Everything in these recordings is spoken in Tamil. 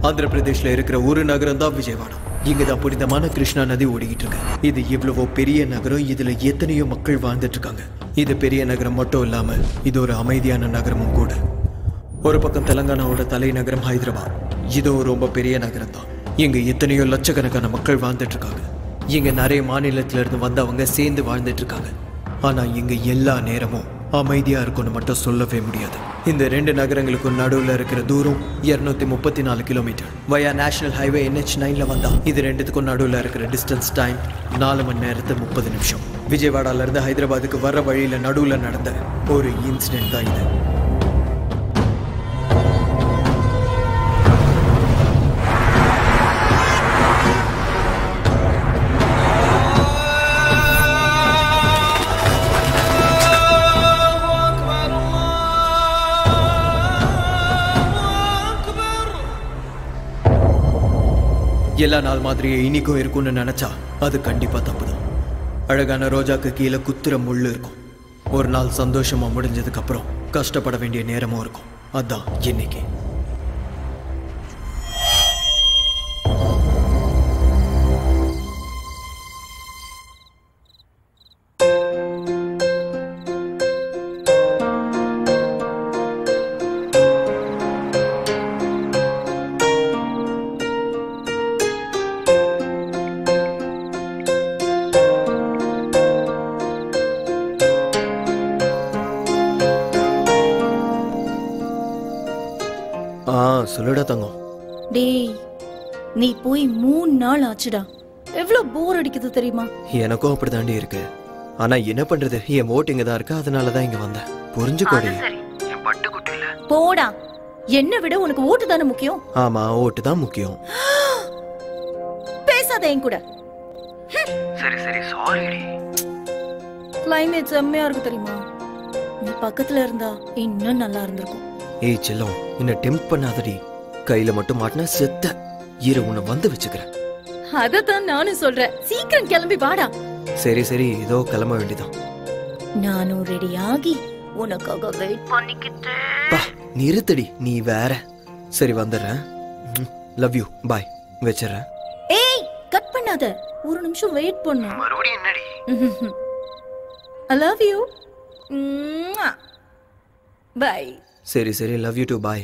ஆந்திர பிரதேஷ்ல இருக்கிற ஒரு நகரம் தான் விஜயவாடா இங்க தான் புனிதமான கிருஷ்ணா நதி ஓடிக்கிட்டு இருக்கு இது இவ்வளவோ பெரிய நகரம் இதுல எத்தனையோ மக்கள் வாழ்ந்துட்டு இருக்காங்க இது பெரிய நகரம் மட்டும் இல்லாம இது ஒரு அமைதியான நகரமும் கூட ஒரு பக்கம் தெலங்கானாவோட தலைநகரம் ஹைதராபாத் இதுவும் ரொம்ப பெரிய நகரம் தான் இங்க எத்தனையோ லட்சக்கணக்கான மக்கள் வாழ்ந்துட்டு இருக்காங்க இங்க நிறைய மாநிலத்துல இருந்து வந்தவங்க சேர்ந்து வாழ்ந்துட்டு இருக்காங்க ஆனா இங்க எல்லா நேரமும் அமைதியா இருக்கும்னு மட்டும் சொல்லவே முடியாது இந்த ரெண்டு நகரங்களுக்கும் நடுவுல இருக்கிற தூரம் 234 முப்பத்தி நாலு kilometre via national highway NH நைன்ல வந்தா இது ரெண்டுத்துக்கும் நடுவுல இருக்கிற டிஸ்டன்ஸ் டைம் நாலு மணி நேரத்து முப்பது நிமிஷம் விஜயவாடால இருந்து ஹைதராபாத்துக்கு வர்ற வழியில நடுவுல நடந்த ஒரு இன்சிடென்ட் தான் இது எல்லா நாள் மாதிரியே இன்னைக்கும் இருக்கும்னு நினைச்சா அது கண்டிப்பா தப்புதான் அழகான ரோஜாக்கு கீழே குத்துற முள்ளு இருக்கும் ஒரு நாள் சந்தோஷமா முடிஞ்சதுக்கு அப்புறம் கஷ்டப்பட வேண்டிய நேரமும் இருக்கும் அதான் இன்னைக்கு ஆ சொல்லுடா தங்கம் டேய் நீ போய் மூணு நாள் ஆச்சுடா எவ்வளவு போர் அடிக்குது தெரியுமா எனக்கும் அப்படிதாண்டி இருக்கு ஆனா என்ன பண்றது என் ஓட்டு இங்க தான் இருக்கு அதனால தான் இங்க வந்தேன் புரிஞ்சுக்கோடி போடா என்ன விட உனக்கு ஓட்டு தானே முக்கியம் ஆமா ஓட்டு தான் முக்கியம் பேசாத என் கூட சரி சரி சாரிடி கிளைமேட் செம்மையா இருக்கு தெரியுமா நீ பக்கத்துல இருந்தா இன்னும் நல்லா இருந்திருக்கும் ஏய் செல்லம் என்ன டெம்ப் பண்ணாதடி கையில மட்டும் மாட்டினா செத்த இரு உன்னை வந்து வச்சுக்கிறேன் அதத்தான் நானும் சொல்றேன் சீக்கிரம் கிளம்பி வாடா சரி சரி இதோ கிளம்ப வேண்டியதான் நானும் ரெடி ஆகி உனக்காக வெயிட் பண்ணிக்கிட்டு பா நிறுத்தடி நீ வேற சரி வந்துடுறேன் லவ் யூ பாய் வச்சிடுறேன் ஏய் கட் பண்ணாத ஒரு நிமிஷம் வெயிட் பண்ணு மறுபடியும் என்னடி ஐ லவ் யூ பை சரி சரி லவ் யூ டு பாய்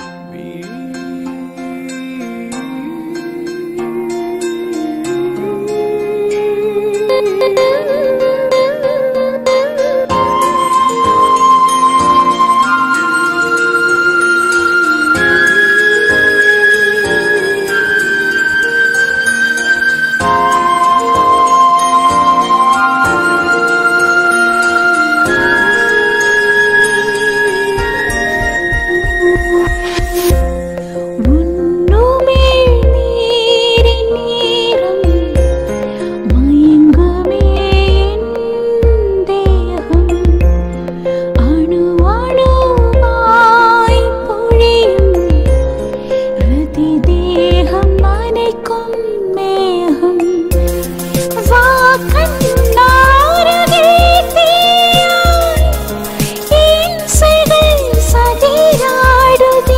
உன்னுமே நீரின் நீரம் மயங்குமே என் தேகம் அணு அணுவாய் பொழியும் ரதி தேகம் அனைக்கும் மேகம் வா கண்ணாரகே தீயாய் என் செடல் சதிராடுதே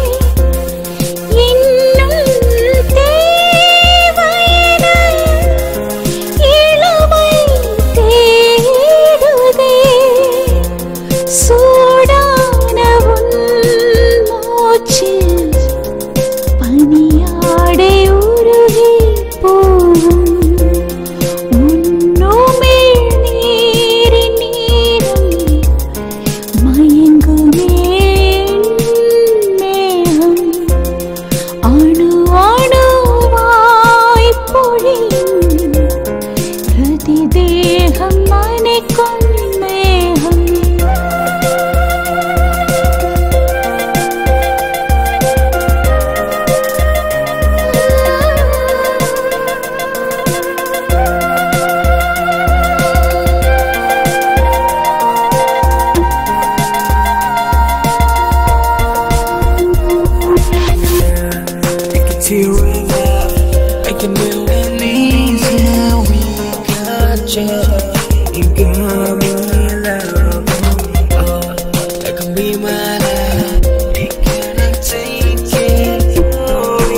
இன்னும் தேவையென இளமை தேடுதே சூடான உன் மூச்சில் பனியாடை உருகி போகும் உன்னுமிழ் நீரின் நீரம் மயங்குமே மேகம் அணு அணுவாய் பொழியும் பிரதி தேகம் அனைக்கும் மேகம் Take it to your love, make it move and easy. We got you, you got me love. Oh, that can be my love. You gotta take it slowly.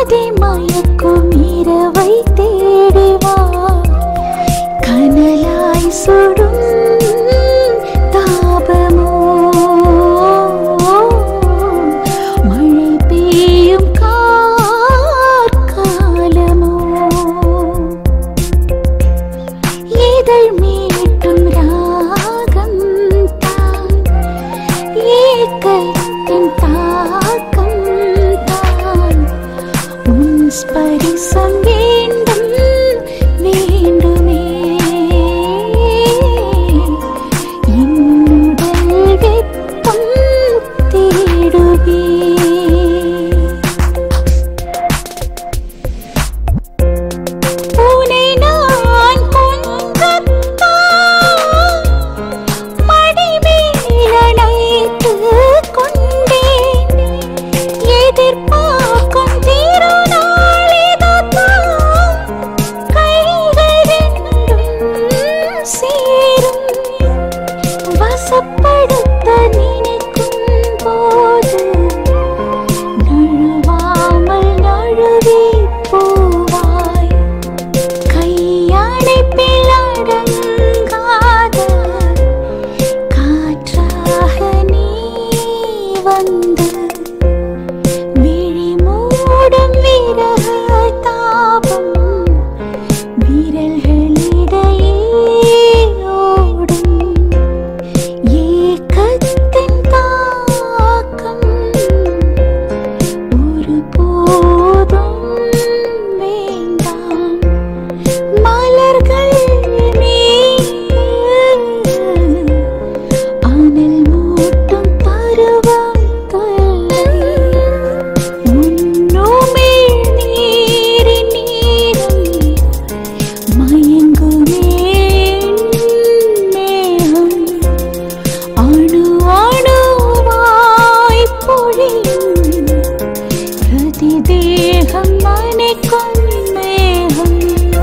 மோதி மயக்கும் இரவை தேடிவா கனலாய் சுடும் தாபமோ மழை பெய்யும் காலமோ இதழ் மீட்டும் ராகம் தான் ஏக்கத்தின் தாக்கம் தான் உன் ஸ்பரிசம் வேண்டும் வேண்டுமே என்னுடல் வெப்பம் தேடுவே உனை நான் கொஞ்சத்தான் மடிமேல் அணைத்துக் கொண்டேன். எதிர்பார்க்கும் திருநாள் இதுதான். கைகள் ரெண்டும் சேரும். வசப்படுத்த நினைக்கும் போது நழுவாமல் நழுவி போவாய் கையணைப்பில் அடங்காத காற்றாக நீ வந்து விழி மூடும் விரக தாபம் விரல்களிடையே ஓடும் ஏக்கத்தின் தாக்கம் ஒருபோதும் வேண்டாம் மலர்கள் மீது அனல் மூட்டும் பருவம் தொல்லை உன்னுமிழ் நீரின் நீரம் மயங்குமே மேகம் அணு அணுவாய் பொழியும் பிரதி தேகம் அணைக்கும் மேகம்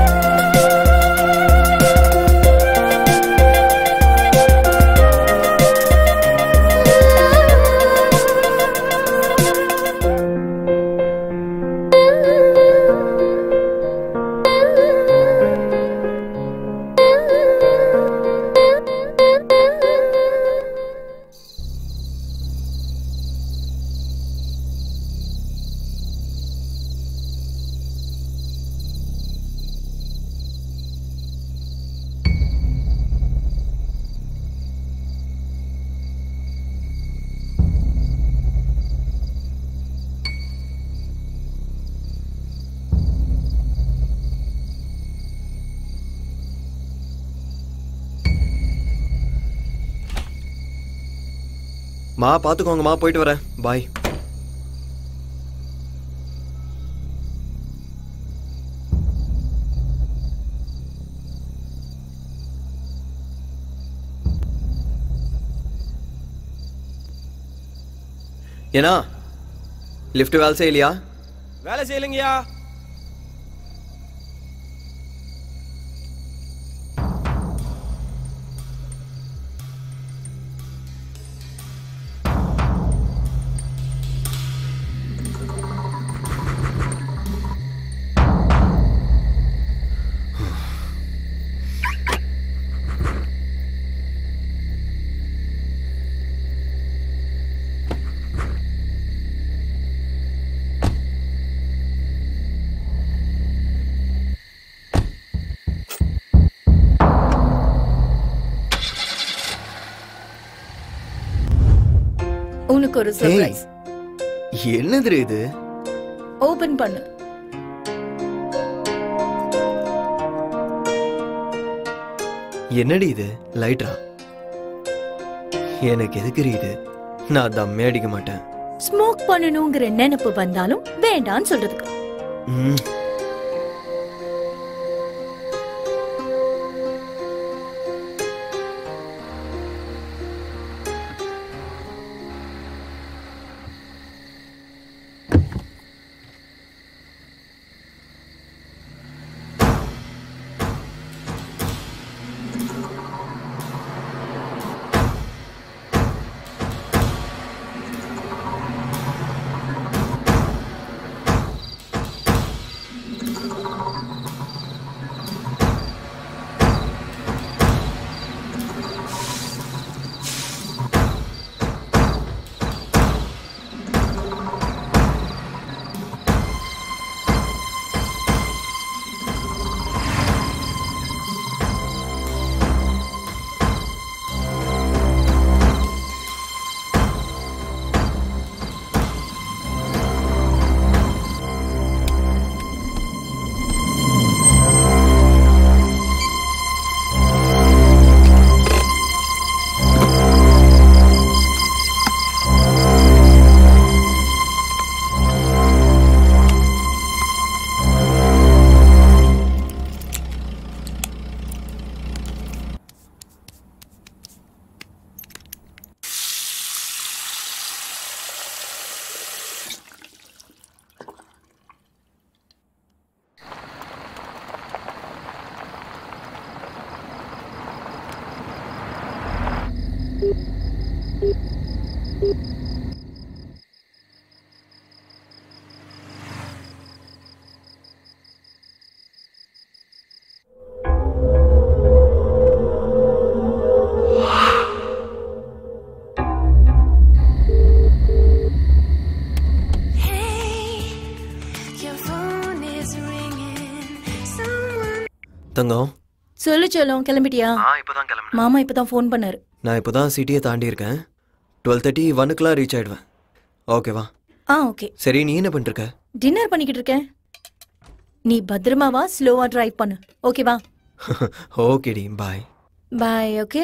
மா பார்த்துக்கோங்கம்மா போயிட்டு வரேன் பாய் ஏன்னா லிஃப்ட் வேலை செய்யலையா வேலை செய்யலைங்கய்யா உனக்கு ஒரு சர்ப்ரைஸ் என்னது இது ஓபன் பண்ணு என்னடி இது லைட்ரா எனக்கு எதுக்கு இது நான் தம்மே அடிக்க மாட்டேன் ஸ்மோக் பண்ணணுங்கிற நினைப்பு வந்தாலும் வேண்டான்னு சொல்றதுக்கு ம். தங்கம் சொல்லு செல்லம் கிளம்பிட்டியா ஆ இப்போதான் கிளம்புனேன் மாமா இப்பதான் ஃபோன் பண்ணாரு நான் இப்போ தான் சிட்டியை தாண்டி இருக்கேன் டுவெல் தேர்ட்டி ஒன்னுக்கெலாம் ரீச் ஆயிடுவேன் ஓகேவா ஆ ஓகே சரி நீ என்ன பண்ணிருக்க டின்னர் பண்ணிக்கிட்டு இருக்கேன் நீ பத்திரமாவா ஸ்லோவா டிரைவ் பண்ணு ஓகேவா ஓகேடி பாய் பாய் ஓகே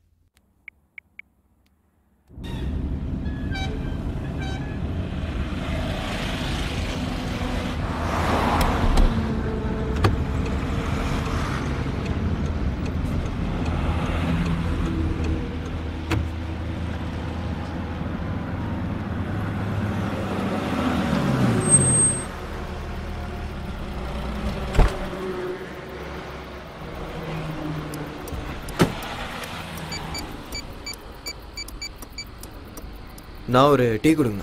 நான் ஒரு டீ கொடுங்கண்ணா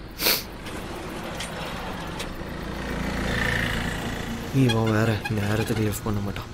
இவன் வேற நேரத்துக்கு லிஃப்ட் பண்ண மாட்டான்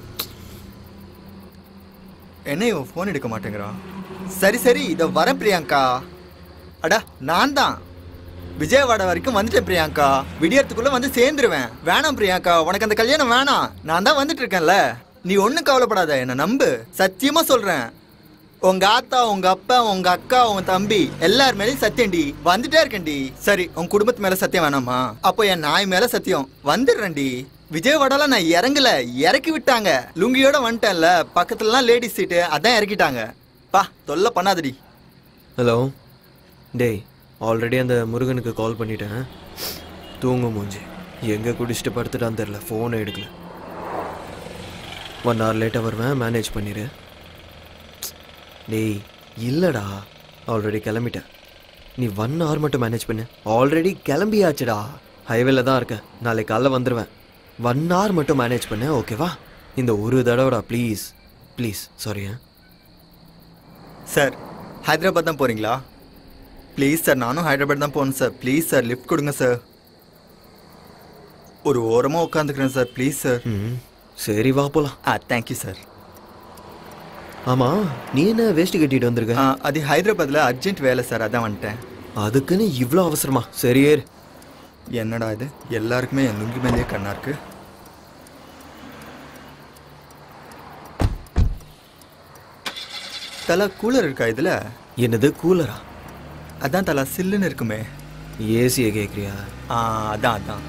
என்ன இவன் ஃபோன் எடுக்க மாட்டேங்கிறான் சரி சரி இதை வரேன் பிரியாங்கா அடா நான் தான் விஜயவாடா வரைக்கும் வந்துட்டேன் பிரியாங்கா விடியறதுக்குள்ள வந்து சேர்ந்துருவேன் வேணாம் பிரியாங்கா உனக்கு அந்த கல்யாணம் வேணாம் நான் தான் வந்துட்டு இருக்கேன்ல நீ ஒன்றும் கவலைப்படாத என்ன நம்பு சத்தியமா சொல்றேன் உங்க ஆத்தா உங்க அப்பா உங்க அக்கா உன் தம்பி எல்லார் மேலயும் சத்தியம்டி வந்துட்டே இருக்கேன்டி சரி உன் குடும்பத்து மேல சத்தியம் வேணாமா அப்போ என் நாய் மேல சத்தியம் வந்துடுறேன்டி விஜயவாடால நான் இறங்கல இறக்கி விட்டாங்க லுங்கியோட வந்துட்டேன்ல பக்கத்துலலாம் லேடிஸ் சீட்டு அதான் இறக்கிட்டாங்க பா தொல்லை பண்ணாதடி ஹலோ டேய் ஆல்ரெடி அந்த முருகனுக்கு கால் பண்ணிட்டேன் தூங்க மூஞ்சி எங்கே குடிச்சிட்டு படுத்துட்டான்னு தெரில ஃபோனை எடுக்கல ஒன் ஹவர் லேட்டாக வருவேன் மேனேஜ் பண்ணிடு டேய் இல்லைடா ஆல்ரெடி கிளம்பிட்டேன் நீ ஒன் ஹவர் மட்டும் மேனேஜ் பண்ணு ஆல்ரெடி கிளம்பியாச்சுடா ஹைவேல தான் இருக்கேன் நாளைக்கு காலைல வந்துடுவேன் ஒன் ஹவர் மட்டும் மேனேஜ் பண்ணு ஓகேவா இந்த ஒரு தடவைடா please please sorry sir Hyderabad தான் போறீங்களா ப்ளீஸ் சார் நானும் ஹைதராபாத் தான் போகணும் சார் ப்ளீஸ் சார் லிஃப்ட் கொடுங்க சார் ஒரு ஓரமாக உட்காந்துக்கிறேன் சார் ப்ளீஸ் சார் ம் சரி வா போலாம் ஆ தேங்க்யூ சார் ஆமா நீ என்ன வேஷ்டி கட்டிட்டு வந்திருக்க ஆ, அது ஹைதராபாத்தில் அர்ஜென்ட் வேலை சார் அதான் வந்துட்டேன் அதுக்குன்னு இவ்வளோ அவசரமா சரி ஏறு என்னடா இது எல்லாருக்குமே என் லுங்கி மேலேயே கண்ணா இருக்கு தலா கூலர் இருக்கா இதுல என்னது கூலரா அதான் தலா சில்லுன்னு இருக்குமே ஏசியை கேட்குறியா ஆ அதான் அதான்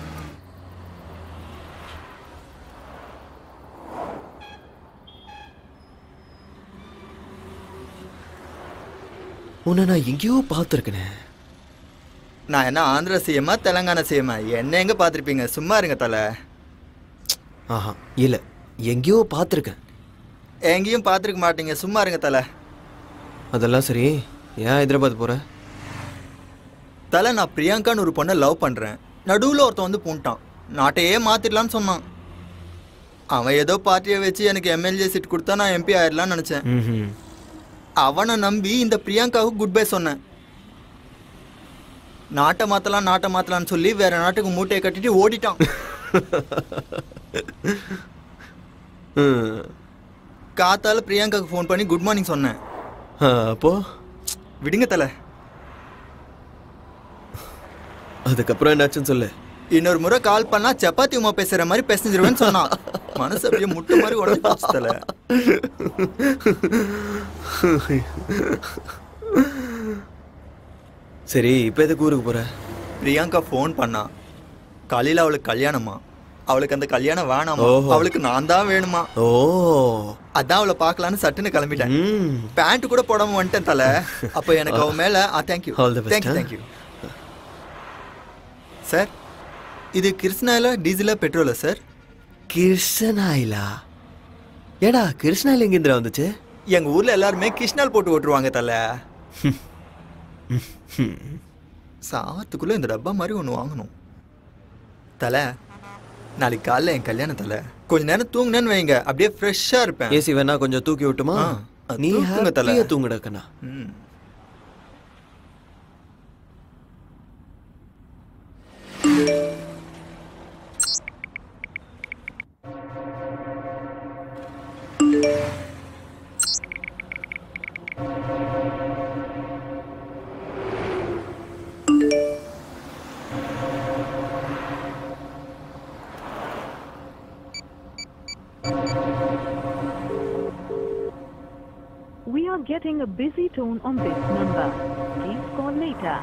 உன்னை நான் எங்கேயோ பார்த்துருக்கனே நான் என்ன ஆந்திரா சிஎம்மா தெலங்கானா சிஎம்மா என்ன எங்க பார்த்துருப்பீங்க சும்மா இருங்க தலை ஆஹா இல்லை எங்கேயோ பார்த்துருக்கேன் எங்கேயும் பார்த்துருக்க மாட்டீங்க சும்மா இருங்க தலை அதெல்லாம் சரி ஏன் ஹைதராபாத் போற தலை நான் பிரியங்கான்னு ஒரு பொண்ணை லவ் பண்ணுறேன் நடுவில் ஒருத்தன் வந்து பூண்டான் நாட்டையே மாற்றிடலான்னு சொன்னான் அவன் ஏதோ பார்ட்டியை வச்சு எனக்கு எம்எல்ஏ சீட் கொடுத்தா நான் எம்பி ஆயிடலாம்னு நினச்சேன் ம் அவனை நம்பி இந்த பிரியங்காவுக்கு குட் பை சொன்னேன் நாட்டை மாற்றலாம் நாட்டை மாற்றலாம்னு சொல்லி வேற நாட்டுக்கு மூட்டையை கட்டிட்டு ஓடிட்டான் ம். காத்தால பிரியங்காவுக்கு ஃபோன் பண்ணி குட் மார்னிங் சொன்னேன் ஆ, அப்போ விடுங்க தலை அதுக்கப்புறம் என்னாச்சுன்னு சொல்லு இன்னொரு முறை கால் பண்ணா சப்பாத்தி உமா பேசுற மாதிரி பேசிஞ்சிருவேன்னு சொன்னான் மனசு அப்படியே முட்டை மாதிரி உடஞ்சு போச்சு தலை சரி இப்போ எதுக்கு ஊருக்கு போற பிரியங்கா ஃபோன் பண்ணா காலையில அவளுக்கு கல்யாணமா அவளுக்கு அந்த கல்யாணம் வேணாமா ஓஹோ. அவளுக்கு நான் தான் வேணுமா ஓ அதான் அவளை பார்க்கலான்னு சட்டுன்னு கிளம்பிட்டேன் ம் பேண்ட் கூட போடாம வந்துட்டேன் தலை அப்போ எனக்கு அவன் மேல ஆ thank you All the best, thank you huh? Thank you sir இது கிருஷ்ணாயில டீசலா பெட்ரோலா சார் கிருஷ்ணாயிலா ஏடா கிருஷ்ணாயில் எங்கேந்திரா வந்துச்சு எங்க ஊர்ல எல்லாருமே கிருஷ்ணால் போட்டு ஓட்டுருவாங்க தலை சாவத்துக்குள்ள இந்த டப்பா மாதிரி ஒன்று வாங்கணும் தலை நாளைக்கு காலைல என் கல்யாணம் தலை கொஞ்ச நேரம் தூங்குனேன்னு வைங்க அப்படியே ஃப்ரெஷ்ஷாக இருப்பேன் ஏசி வேணா கொஞ்சம் தூக்கி விட்டுமா ஆ, நீ தூக்குங்க தல. ஹாப்பியா தூங்குடா கண்ணா ம். getting a busy tone on this number. Please call later.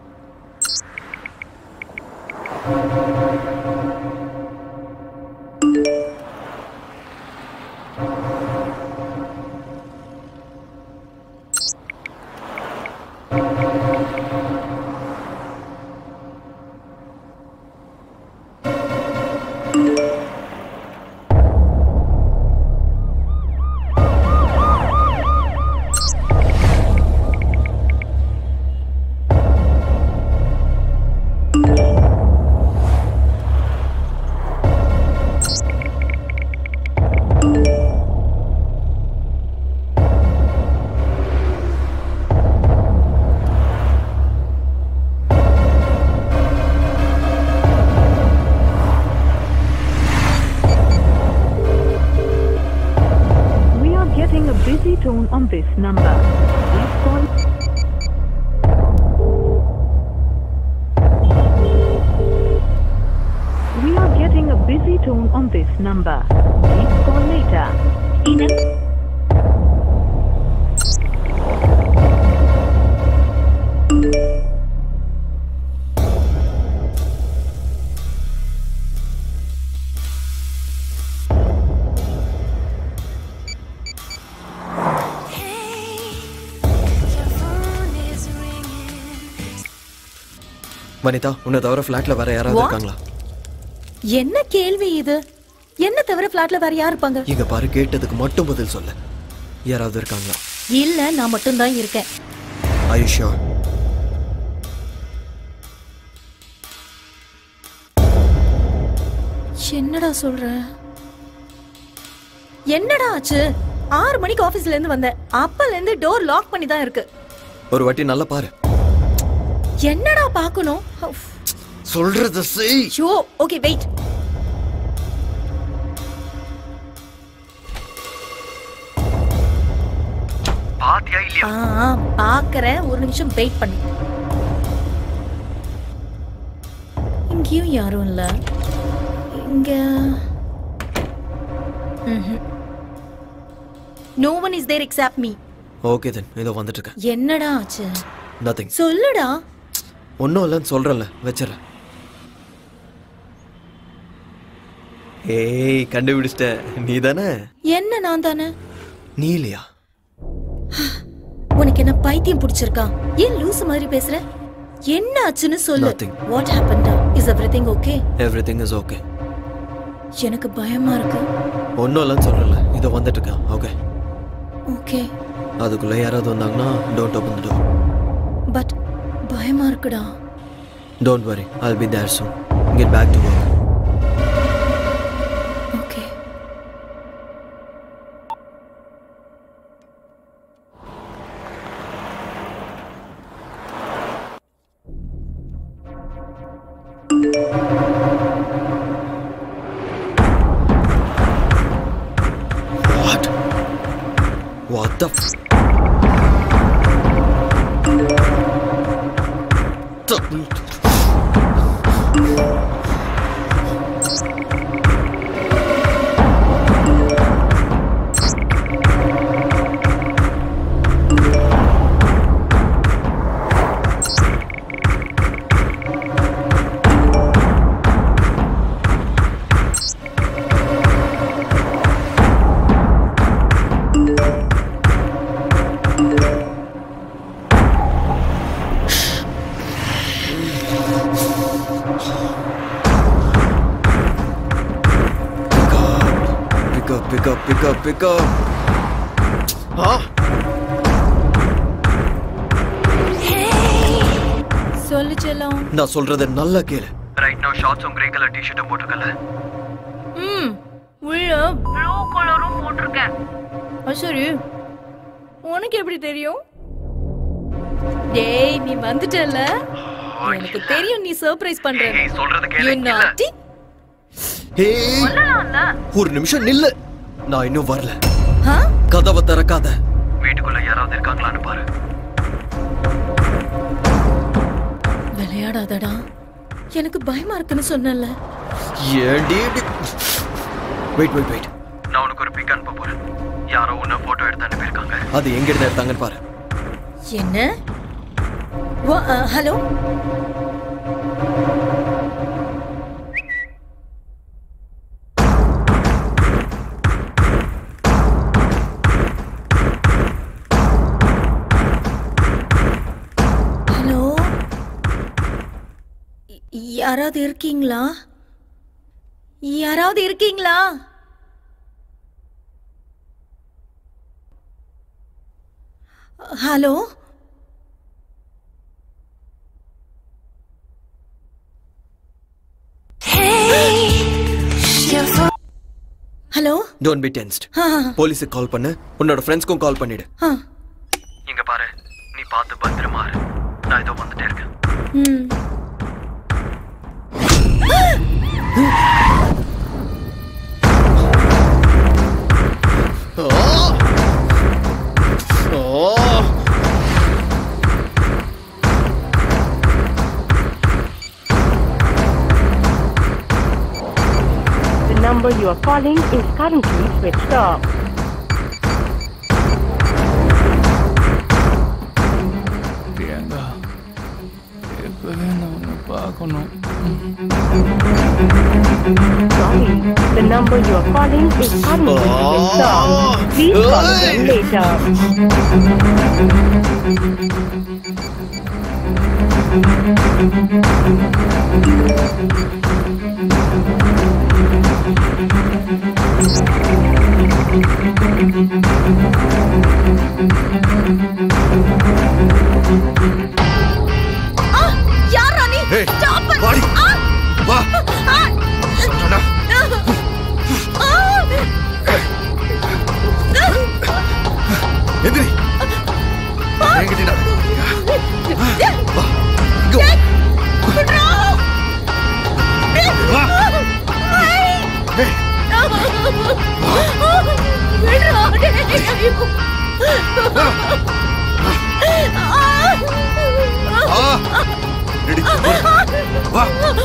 We are getting a busy tone on this number. Please call. We are getting a busy tone on this number. Please call later. Vanitha உன்னை தவிர ஃப்ளாட்ல வேற யாராவது What? இருக்காங்களா என்ன கேள்வி இது என்ன தவிர ஃபிளாட்ல வேற யார் இருப்பாங்க இங்க பாரு கேட்டதுக்கு மட்டும் பதில் சொல்லு யாராவது இருக்காங்களா இல்ல நான் மட்டும்தான் இருக்கேன் ஆயுஷா என்னடா சொல்ற என்னடா ஆச்சு ஆறு மணிக்கு ஆபீஸ்ல இருந்து வந்தேன் அப்பல இருந்து டோர் லாக் பண்ணி தான் இருக்கு ஒரு வாட்டி நல்லா பாரு என்னடா பார்க்கணும் சொல்றத செய் ஷோ ஓகே வெயிட் ஆ ஆ, பார்க்கறேன் ஒரு நிமிஷம் வெயிட் பண்ணு இங்கேயும் யாரும் இல்ல இங்க no one is there except me okay then இதோ வந்துட்டு இருக்கேன் என்னடா ஆச்சு நத்திங் சொல்லுடா ஒன்றும் இல்லைன்னு சொல்றேன்ல வச்சிடறேன் ஏய் கண்டுபிடிச்சிட்ட நீ தானே என்ன நான் தானே நீ இல்லையா உனக்கு என்ன பைத்தியம் பிடிச்சிருக்கா ஏன் லூசு மாதிரி பேசுற என்ன ஆச்சுன்னு சொல்லு Nothing. வாட் ஹேப்பன்டா is everything okay everything is okay எனக்கு பயமா இருக்கு ஒன்றும் இல்லைன்னு சொல்றேன்ல இதோ வந்துட்டு இருக்கேன் ஓகே ஓகே அதுக்குள்ள யாராவது வந்தாங்கன்னா don't open the door but பயமா இருக்குடா don't worry I'll be there soon get back to work okay what what the f- pick up pick up pick up pick up ஆ சொல்லு செல்லம் நான் சொல்றத நல்லா கேளு ரைட் நோ ஷார்ட்ஸும் கிரே கலர் டிஷர்ட்டும் போட்டிருக்கல ம் உள்ள ப்ளூ கலரும் போட்டிருக்கேன் அது சரி உனக்கு எப்படி தெரியும் டேய் நீ வந்துட்டல எனக்கு தெரியும் நீ சர்ப்ரைஸ் பண்ற நீ சொல்றது கேளு. You naughty. ஏய் ஒரு நிமிஷம் நில்லு நான் இன்னும் வரல ஆ? கதவை திறக்காத வீட்டுக்குள்ள யாராவது இருக்காங்களான்னு பாரு விளையாடாதடா எனக்கு பயமா இருக்குன்னு சொன்னல ஏண்டி இப்படி வெயிட் வெயிட் வெயிட் நான் உனக்கு ஒரு பிக் அனுப்ப போறேன் யாரோ உன்னை போட்டோ எடுத்து அனுப்பியிருக்காங்க அது எங்க இருந்து எடுத்தாங்கன்னு பாரு என்ன வா- அ, ஹலோ ஹலோ ய- யாராவது இருக்கீங்களா யாராவது இருக்கீங்களா hello hello don't be tensed ஆ, போலீஸுக்கு கால் பண்ணு உன்னோட ஃப்ரெண்ட்ஸ்க்கும் கால் பண்ணிடு ஆ, இங்க பாரு நீ பார்த்து பத்திரமா இரு நான் இதோ வந்துட்டே இருக்கேன் ம். The number you are calling is currently switched off. Priyanka எப்பவே நான் உன்னை பார்க்கணும் Sorry, the number you are calling is currently switched off. Please call again later. ஆ, யாரா நீ ஏய், Stop it. வாடி. ஆ, வா ஆ, அடா. ஆ. எந்திரி என்கிட்ட வா இங்க வா. விட்றா. வா ஏய், விட்றா, டேய், ஐயோ. ஆ ரெடி வா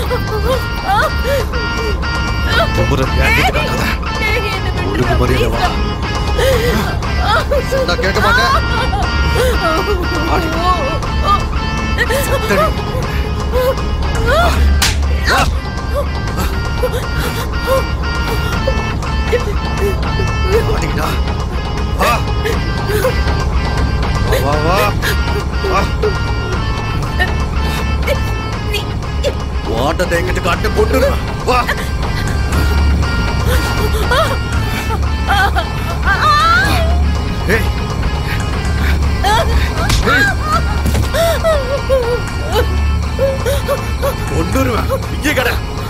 கும்புற என்கிட்ட காட்டாத ஒழுங்கு மரியாதை வா நான் கேட்க மாட்டேன் ஆடி. சத்தடி. வா. ஆடிடா. வா. வா, வா, வா. வா. வாட்டத்தை எங்கிட்ட காட்டு போட்டுரு வா ஏய் ஏய் கொண்டுருவேன் இங்கே கடை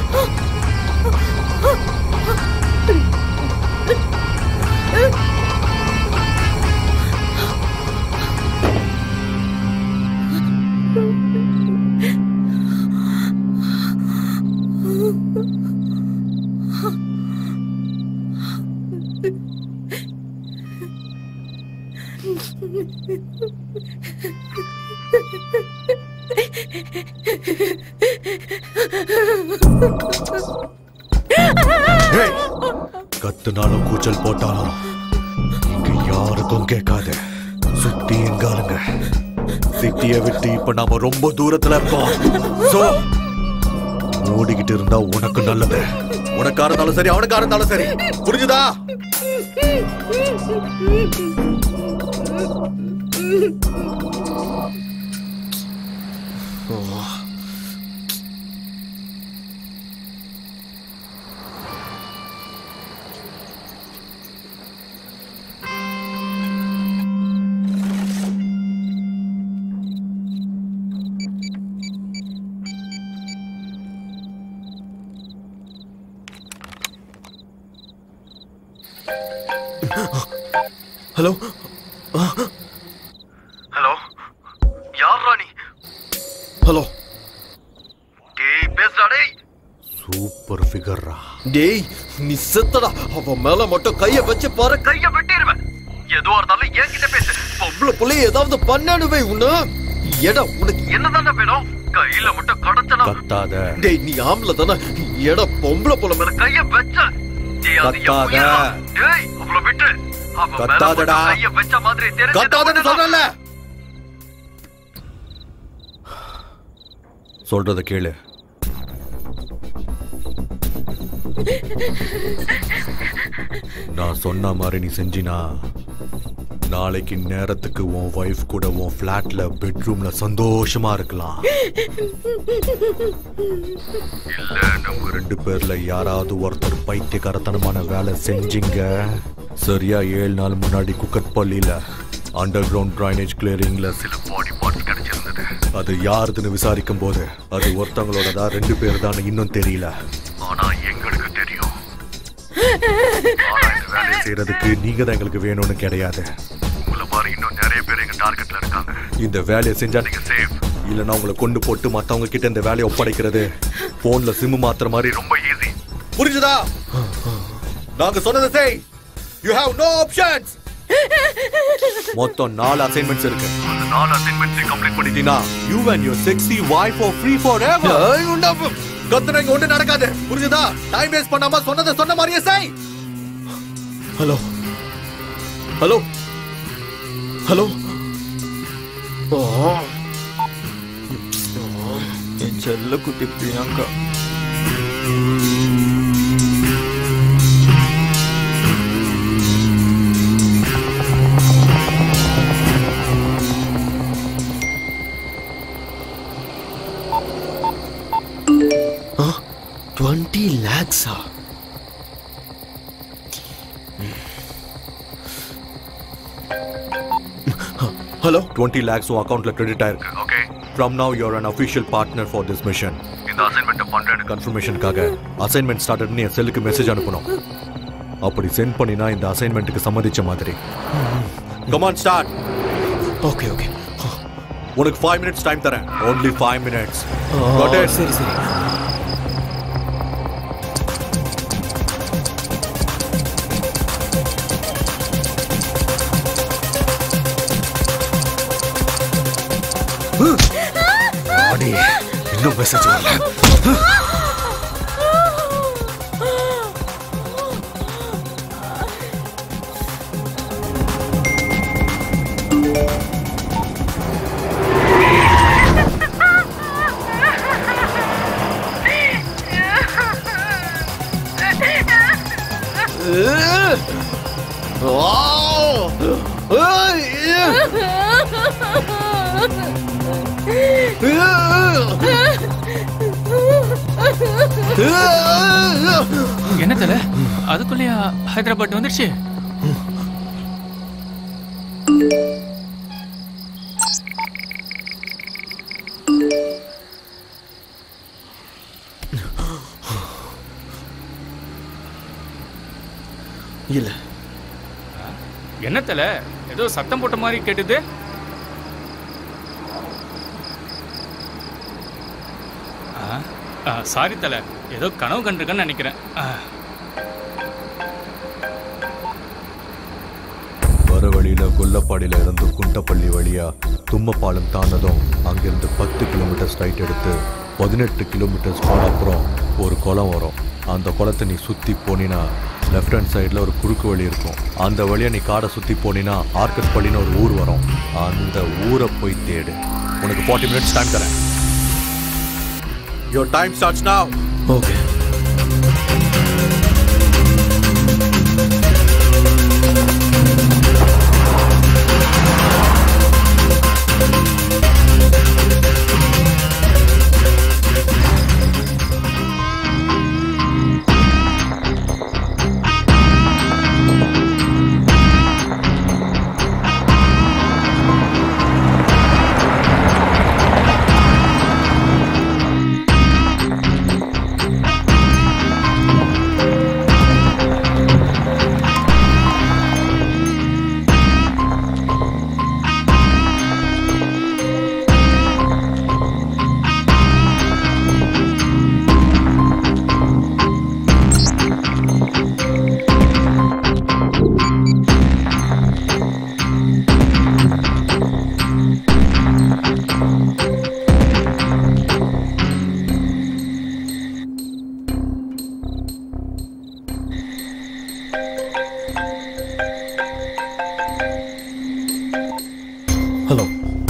ஏய், கத்துனாலும் கூச்சல் போட்டாலும் இங்க யாருக்கும் கேட்காது சுத்தி எங்காலுங்க சிட்டிய விட்டு இப்ப நாம ரொம்ப தூரத்துல இருக்கோம் சோ ஓடிக்கிட்டு இருந்தா உனக்கு நல்லது உனக்கா இருந்தாலும் சரி அவனுக்கா இருந்தாலும் சரி புரிஞ்சுதா ஹலோ ஹலோ யார் ராணி ஹலோ டேய் பேசுடா டேய் சூப்பர் ஃபிகர்ரா டேய் நீ செத்தடா அவன் மேல மட்டும் கைய வச்சு பாரு கைய வெட்டிடுவேன் எதுவா இருந்தாலும் என்கிட்ட பேசு பொம்பளை புள்ளைய ஏதாவது பண்ணணுவே உன்ன எடா உனக்கு என்னதானே வேணும் கையில மட்டும் கடத்தனா கத்தாத டேய் நீ ஆம்பளை தானே எடா பொம்பளை புள்ள மேல மேல கைய வச்ச விஜய் அது என் கத்தாத. உயிரா. டேய் அவள விட்டு அவ மேல கத்தாதடா. மட்டும் கைய வச்ச மாதிரி தெரிஞ்சது கத்தாதன்னு சொல்றல சொல்றத கேளு நான் சொன்ன மாதிரி நீ செஞ்சினா நாளைக்கு நேரத்துக்கு உன் ஒய்ஃப் கூட உன் ஃப்ளாட்ல பெட்ரூம்ல சந்தோஷமா இருக்கலாம் இல்ல நம்ம ரெண்டு பேர்ல யாராவது ஒருத்தர் பைத்தியக்காரத்தனமான வேலை செஞ்சீங்க சரியா ஏழு நாள் முன்னாடி குக்கட்பள்ளியில அண்டர் கிரவுண்ட் ட்ரைனேஜ் கிளியரிங்ல சில பாடி பார்ட்ஸ் கிடைச்சிருந்தது அது யாருதுன்னு விசாரிக்கும் போது அது ஒருத்தவங்களோட ரெண்டு பேர் தான் இன்னும் தெரியல ஆனா எங்களுக்கு தெரியும் ஆனா இந்த வேலையை செய்யறதுக்கு நீங்க தான் எங்களுக்கு வேணும்னு கிடையாது உங்களை மாதிரி இன்னும் நிறைய பேர் எங்க டார்கெட்ல இருக்காங்க இந்த வேலையை செஞ்சா நீங்க சேஃப் இல்லனா உங்களை கொண்டு போட்டு மத்தவங்க கிட்ட இந்த வேலையை ஒப்படைக்கிறது போன்ல சிம் மாத்துற மாதிரி ரொம்ப ஈஸி புரிஞ்சுதா நாங்க சொன்னதை செய் யூ ஹேவ் நோ ஆப்ஷன்ஸ் மொத்தம் நாலு அசைன்மெண்ட்ஸ் இருக்கு அந்த நாலு அசைன்மெண்ட்ஸ் கம்ப்ளீட் பண்ணிட்டீனா you and your sexy wife for free forever கத்துன இங்க ஒண்ணு நடக்காது புரிஞ்சுதா டைம் வேஸ்ட் பண்ணாம சொன்னதை சொன்ன மாதிரியே செய் ஹலோ ஹலோ ஹலோ என் செல்ல குட்டி பிரியங்கா டுவெண்ட்டி லேக்ஸா ஹலோ டுவெண்ட்டி லேக்ஸ் உன் அக்கௌண்ட்ல கிரெடிட் ஆயிருக்கு okay from now you're unofficial partner for this mission இந்த அசைன்மெண்ட் பண்றேன் கன்ஃபர்மேஷனுக்காக அசைன்மெண்ட் ஸ்டார்டட்னு என் செல்லுக்கு மெசேஜ் அனுப்பணும் அப்படி சென்ட் பண்ணினா இந்த அசைன்மெண்ட்டுக்கு சம்மதிச்ச மாதிரி கமான் ஸ்டார்ட் ஓகே ஓகே உனக்கு ஃபைவ் மினிட்ஸ் டைம் தரேன் ஓன்லி ஃபைவ் மினிட்ஸ் சரி சரி ஆடி இன்னும் மெசேஜ் வரல என்ன தல அதுக்குள்ளேயா ஹைதராபாத் வந்துருச்சு இல்ல என்ன தல ஏதோ சத்தம் போட்ட மாதிரி கேட்டுது சாரி தல ஏதோ கனவு கண்டிருக்கேன்னு நினைக்கிறேன் ஆ. வர வழியில கொல்லப்பாடியில இருந்து குண்டப்பள்ளி வழியா தும்மப்பாலம் தாண்டதும் அங்கிருந்து பத்து கிலோமீட்டர் ஸ்ட்ரைட் எடுத்து பதினெட்டு கிலோமீட்டர்ஸ் போன அப்புறம் ஒரு குளம் வரும் அந்த குளத்தை நீ சுத்தி போனினா லெஃப்ட் ஹேண்ட் சைடில் ஒரு குறுக்கு வழி இருக்கும் அந்த வழியா நீ காடை சுத்தி போனினா ஆர்கட் பள்ளின்னு ஒரு ஊர் வரும் அந்த ஊரை போய் தேடு உனக்கு ஃபார்ட்டி மினிட்ஸ் டைம் தரேன் your time starts now okay ஆ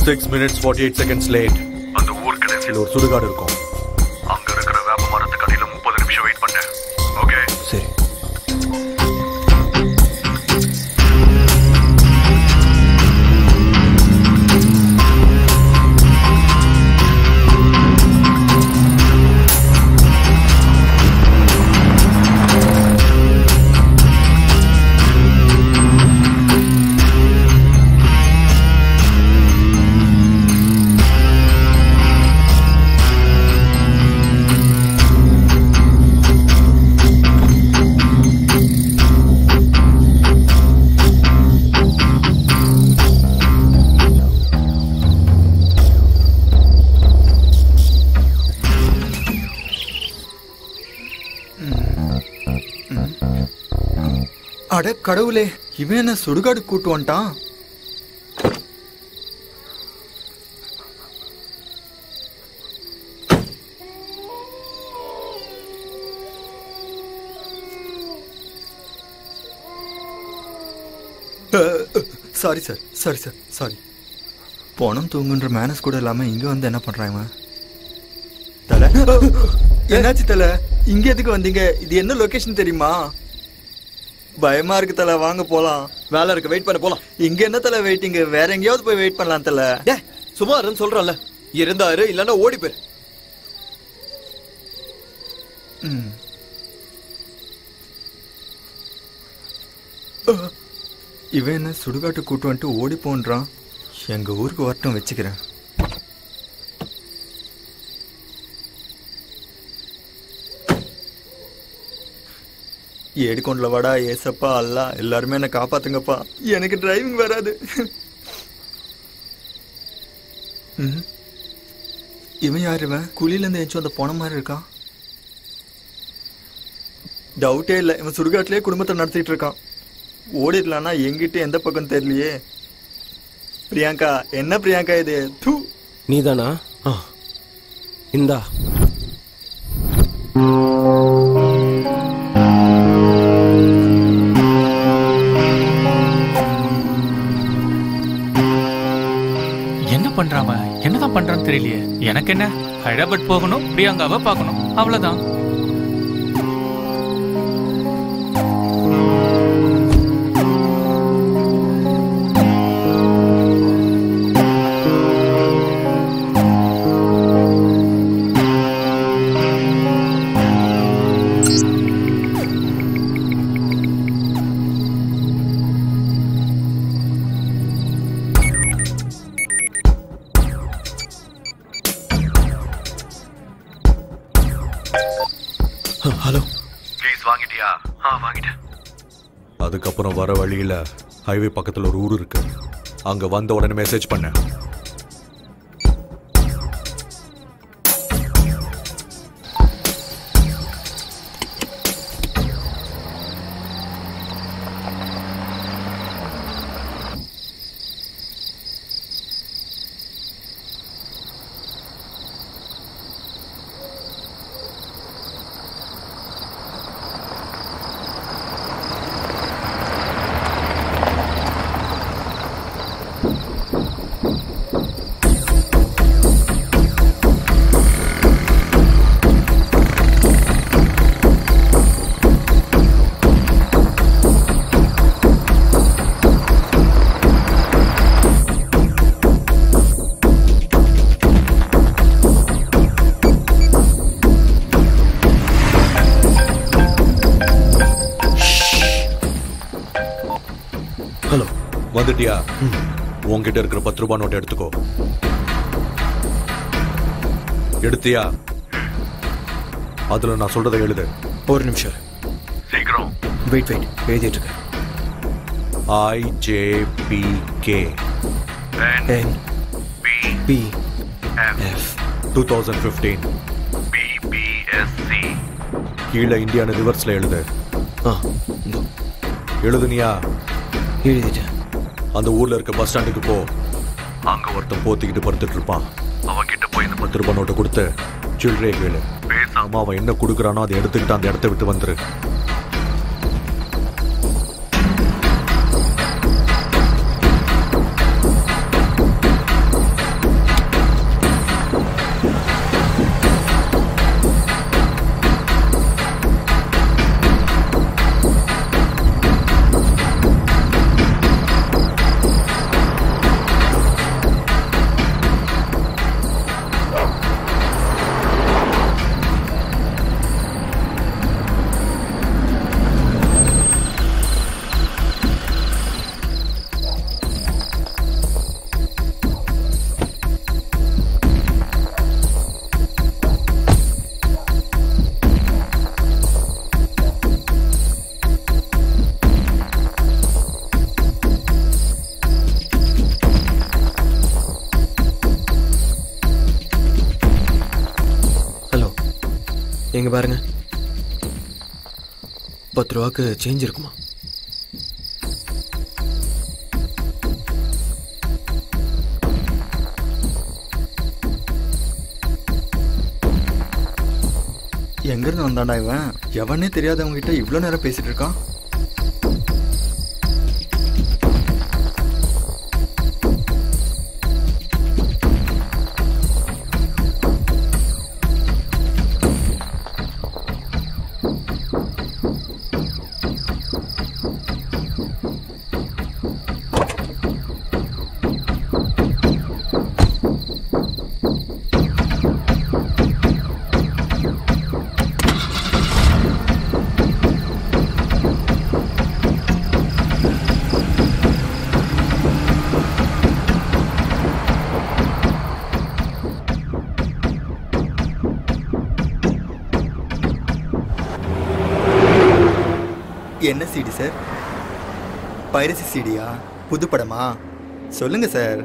six minutes forty eight seconds late அந்த ஊர் கடைசியில் ஒரு சுடுகாடு இருக்கும் அங்க இருக்கிற வேப்ப மரத்துக்கு அடியில முப்பது நிமிஷம் வெயிட் பண்ணேன் ஓகே சரி அட கடவுளே இவன் என்ன சுடுகாடு கூட்டு வந்துட்டான் sorry sir sorry sir sorry பணம் தூங்குன்ற மேனஸ் கூட இல்லாம இங்க வந்து என்ன பண்றாங்க தல என்னாச்சு தல இங்க எதுக்கு வந்தீங்க இது என்ன லொகேஷன் தெரியுமா பயமா இருக்கு தல வாங்க போலாம் வேலை இருக்கு வெயிட் பண்ண போலாம் இங்க என்ன தல வெயிட்டிங் வேற எங்கேயாவது போய் வெயிட் பண்ணலாம் தல டே சும்மா இருன்னு சொல்றேன்ல இருந்தாரு இல்லன்னா ஓடி போயிரு ம். அஹ், இவன் என்ன சுடுகாட்டு கூட்டு வந்துட்டு ஓடி போன்றான் எங்க ஊருக்கு வரட்டும் வச்சுக்கிறேன் ஏடிக்கொண்டல வாடா ஏசப்பா அல்லா எல்லாருமே என்ன காப்பாத்துங்கப்பா எனக்கு டிரைவிங் வராது ம். இவன் யார் இவன் குழியிலேருந்து ஏச்சும் அந்த போன மாதிரி இருக்கான் டவுட்டே இல்லை இவன் சுடுகாட்டிலே குடும்பத்தை நடத்திட்டு இருக்கான் ஓடிடலான்னா எங்கிட்ட எந்த பக்கம் தெரியலையே பிரியங்கா என்ன பிரியங்கா இது தூ நீதானா இந்தா என்ன பண்றாம என்னதான் பண்றான்னு தெரியலையே எனக்கு என்ன ஹைதராபாத் போகணும் பிரியங்காவை பார்க்கணும் அவ்வளவுதான் ஹலோ ப்ளீஸ் வாங்கிட்டியா ஆ வாங்கிட்டேன் அதுக்கப்புறம் வர வழியில ஹைவே பக்கத்துல ஒரு ஊர் இருக்கு அங்க வந்த உடனே மெசேஜ் பண்ணேன் ஹலோ வந்துட்டியா உன்கிட்ட இருக்கிற பத்து ரூபாய் நோட்டை எடுத்துக்கோ எடுத்தியா அதுல நான் சொல்றதை எழுது ஒரு நிமிஷம் சீக்கிரம் வெயிட் வெயிட் எழுதிட்டு இருக்கேன் I J P K N P F two thousand fifteen PPSC கீழே இந்தியான்னு ரிவர்ஸ்ல எழுது ஆ இதோ எழுதுனியா எழுதிட்டேன் அந்த ஊர்ல இருக்க பஸ் ஸ்டாண்டுக்கு போ அங்க ஒருத்தன் போத்திக்கிட்டு படுத்துட்டு இருப்பான் அவன்கிட்ட போய் இந்த பத்து ரூபாய் நோட்டை கொடுத்து சில்லறையை கேளு பேசாம அவன் என்ன கொடுக்குறானோ அதை எடுத்துக்கிட்டு அந்த இடத்த விட்டு வந்துரு எங்க பாருங்க பத்து ரூபாக்கு சேஞ்ச் இருக்குமா எங்கிருந்து வந்தான்டா இவன் எவனே தெரியாதவங்க கிட்ட இவ்வளோ நேரம் பேசிட்டு இருக்கான் என்ன சிடி சார் பைரசி சிடியா புது படமா சொல்லுங்க சார்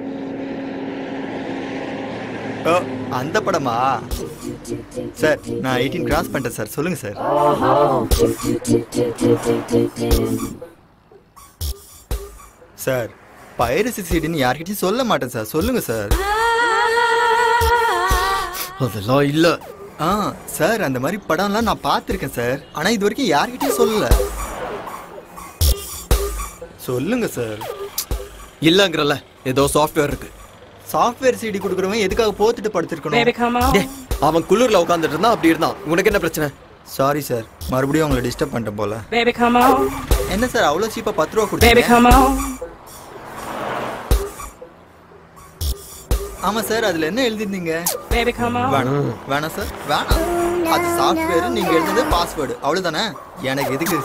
ஓ அந்த படமா சார் நான் எயிட்டீன் கிராஸ் பண்ணிட்டேன் சார் சொல்லுங்க சார் சார் பைரசி சிடின்னு யார்கிட்டயும் சொல்ல மாட்டேன் சார் சொல்லுங்க சார் அதெல்லாம் இல்ல ஆ சார் அந்த மாதிரி படம்லாம் நான் பார்த்துருக்கேன் சார் ஆனா இது வரைக்கும் யார்கிட்டயும் சொல்லல சொல்லுங்க சார் இல்லங்கிறல ஏதோ சாஃப்ட்வேர் இருக்கு சாஃப்ட்வேர் சிடி கொடுக்குறவன் எதுக்காக போத்துட்டு Baby, படுத்திருக்கணும் come on. டேய், அவன் குளிர்ல உட்காந்துட்டு இருந்தான் அப்படி இருந்தான் உனக்கு என்ன பிரச்சனை சாரி சார் மறுபடியும் உங்களை டிஸ்டர்ப் பண்ணிட்டேன் போல Baby, come on. என்ன சார் அவ்வளோ சீப்பா பத்து ரூபா Baby, கொடுத்தீங்க come on. ஆமா சார் அதுல என்ன எழுதிருந்தீங்க Baby, come on. வேணாம் வேணாம் சார் வேணாம் அது சாஃப்ட்வேர் நீங்க எழுதுனது பாஸ்வேர்டு அவ்வளவுதானே எனக்கு எதுக்கு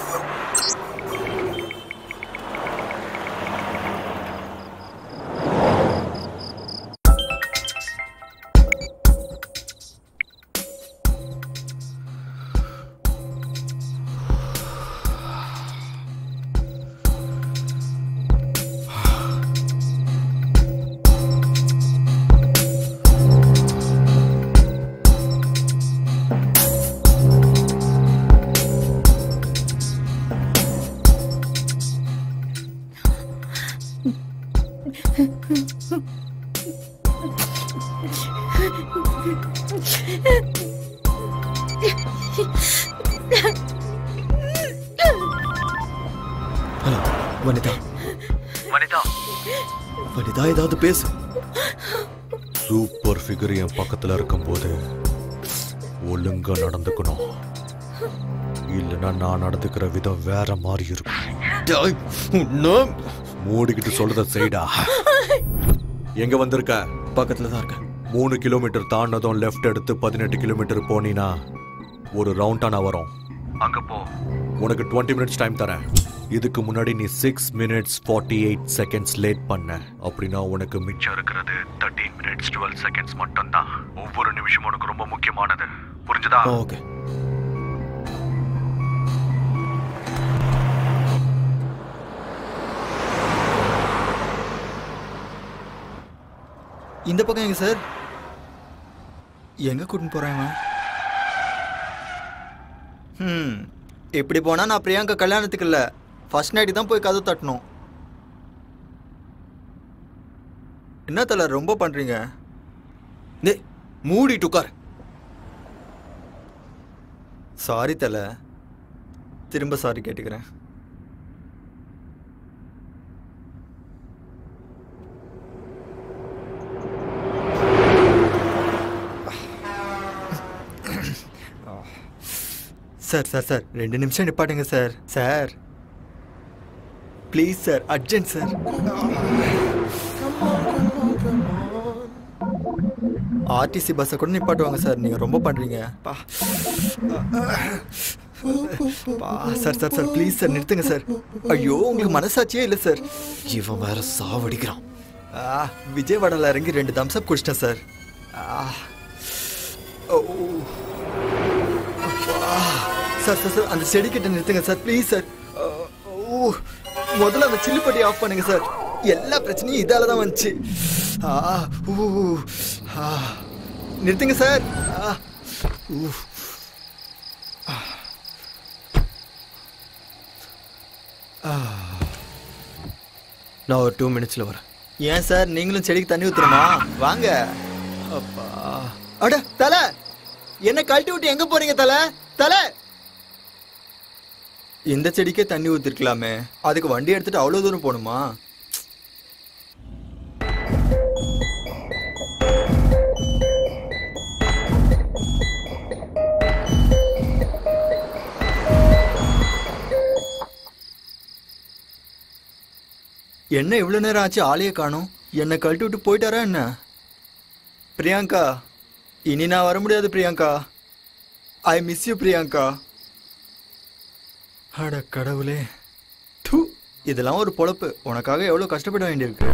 ஹலோ வனிதா வனிதா வனிதா ஏதாவது பேசு சூப்பர் ஃபிகர் என் பக்கத்துல இருக்கும்போது ஒழுங்கா நடந்துக்கணும் இல்லைன்னா நான் நடந்துக்கிற விதம் வேற மாதிரி இருக்கும் டேய், இன்னும் மூடிக்கிட்டு சொல்றத செய்டா எங்க வந்திருக்க பக்கத்துல தான் இருக்கேன் மூணு கிலோமீட்டர் தாண்டதும் லெஃப்ட் எடுத்து பதினெட்டு கிலோமீட்டர் போனீனா ஒரு ரவுண்டானா வரும் அங்க போ உனக்கு டுவெண்ட்டி மினிட்ஸ் டைம் தரேன் இதுக்கு முன்னாடி நீ six minutes forty eight seconds late பண்ண அப்படின்னா உனக்கு மிச்சம் மிச்சம் இருக்கிறது தேர்ட்டீன் மினிட்ஸ் டுவெல் செகண்ட்ஸ் மட்டும்தான் ஒவ்வொரு நிமிஷமும் உனக்கு ரொம்ப முக்கியமானது புரிஞ்சுதா ஓகே இந்த பக்கம் எங்க சார் எங்க கூட்டின்னு போறேன் இவன்? ம் இப்படி போனா நான் பிரியங்கா கல்யாணத்துக்கு இல்ல ஃபர்ஸ்ட் நைட்டு தான் போய் கதவு தட்டணும் என்ன தல ரொம்ப பண்றீங்க டேய், மூடிட்டு உட்கார் சாரி தல திரும்ப சாரி கேட்டுக்கிறேன் சார் சார் சார் ரெண்டு நிமிஷம் நிப்பாட்டுங்க sir sir please sir urgent sir RTC பஸ்ஸை கூட நிப்பாட்டுவாங்க சார் நீங்கள் ரொம்ப பண்ணுறீங்க பா பா sir sir sir please sir நிறுத்துங்க சார் ஐயோ உங்களுக்கு மனசாட்சியே இல்லை சார் இவன் வேற சாவடிக்கிறான் ஆ விஜயவாடாவில் இறங்கி ரெண்டு தம்ஸ் அப் குடிச்சிட்டேன் சார் ஆ ஓ அப்பா. சார் சார் சார் அந்த செடி கிட்ட நிறுத்துங்க சார் ப்ளீஸ் சார் ஓ முதல்ல அந்த சில்லி பட்டி ஆஃப் பண்ணுங்க சார் எல்லா பிரச்சனையும் இதால தான் வந்துச்சு ஆ ஊ ஆ நிறுத்துங்க சார் ஆ ஊ நான் ஒரு டூ மினிட்ஸில் வரேன் ஏன் சார் நீங்களும் செடிக்கு தண்ணி ஊத்துறமா வாங்க அப்பா அட தலை என்ன கழட்டி விட்டு எங்க போறீங்க தலை தலை இந்த செடிக்கே தண்ணி ஊத்திருக்கலாமே அதுக்கு வண்டி எடுத்துட்டு அவ்வளவு தூரம் போகணுமா என்ன இவ்வளவு நேரம் ஆச்சு ஆளையே காணோம் என்னை கழட்டி விட்டு போயிட்டாரா என்ன பிரியங்கா இனி நான் வர முடியாது Priyanka I miss you Priyanka அட கடவுளே தூ இதெல்லாம் ஒரு பொழப்பு உனக்காக எவ்வளோ கஷ்டப்பட வேண்டியிருக்கு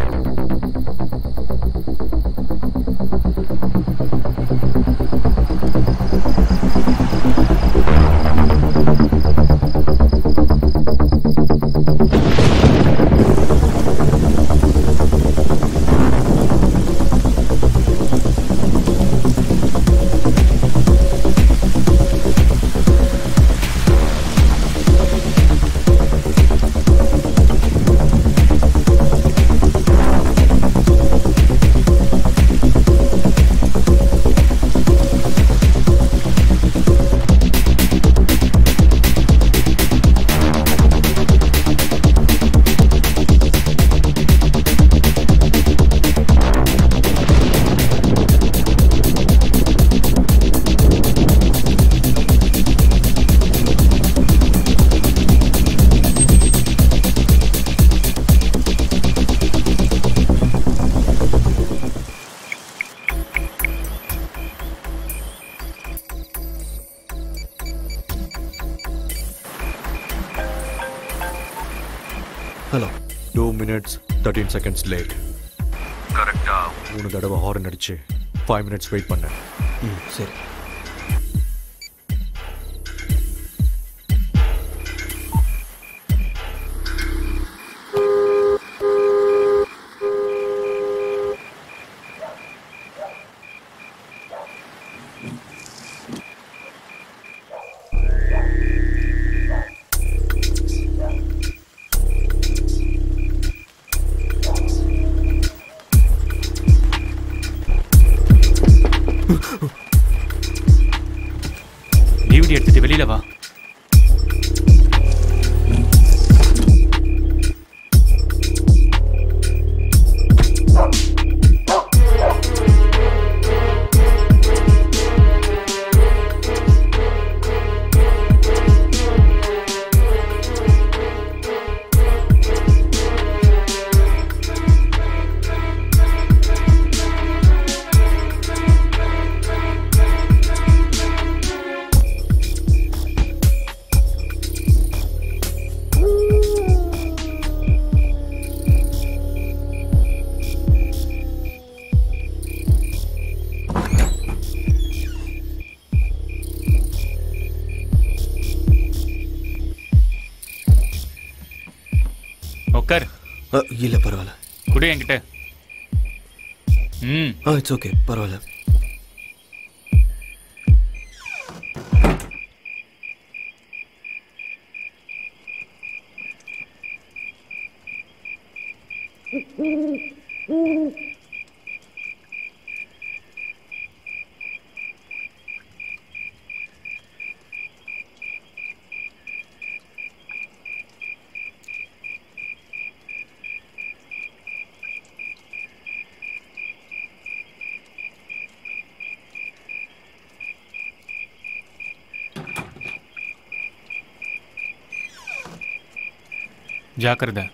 hello two minutes thirteen seconds late கரெக்டா மூணு தடவை ஹாரன் அடிச்சு ஃபைவ் மினிட்ஸ் வெயிட் பண்ணேன் ம் சரி டிவிடி எடுத்துட்டு வெளியில வா உட்கார் இல்லை பரவாயில்ல குடு என்கிட்ட ம் ஆ இட்ஸ் ஓகே பரவாயில்ல ஜாக்கிரதை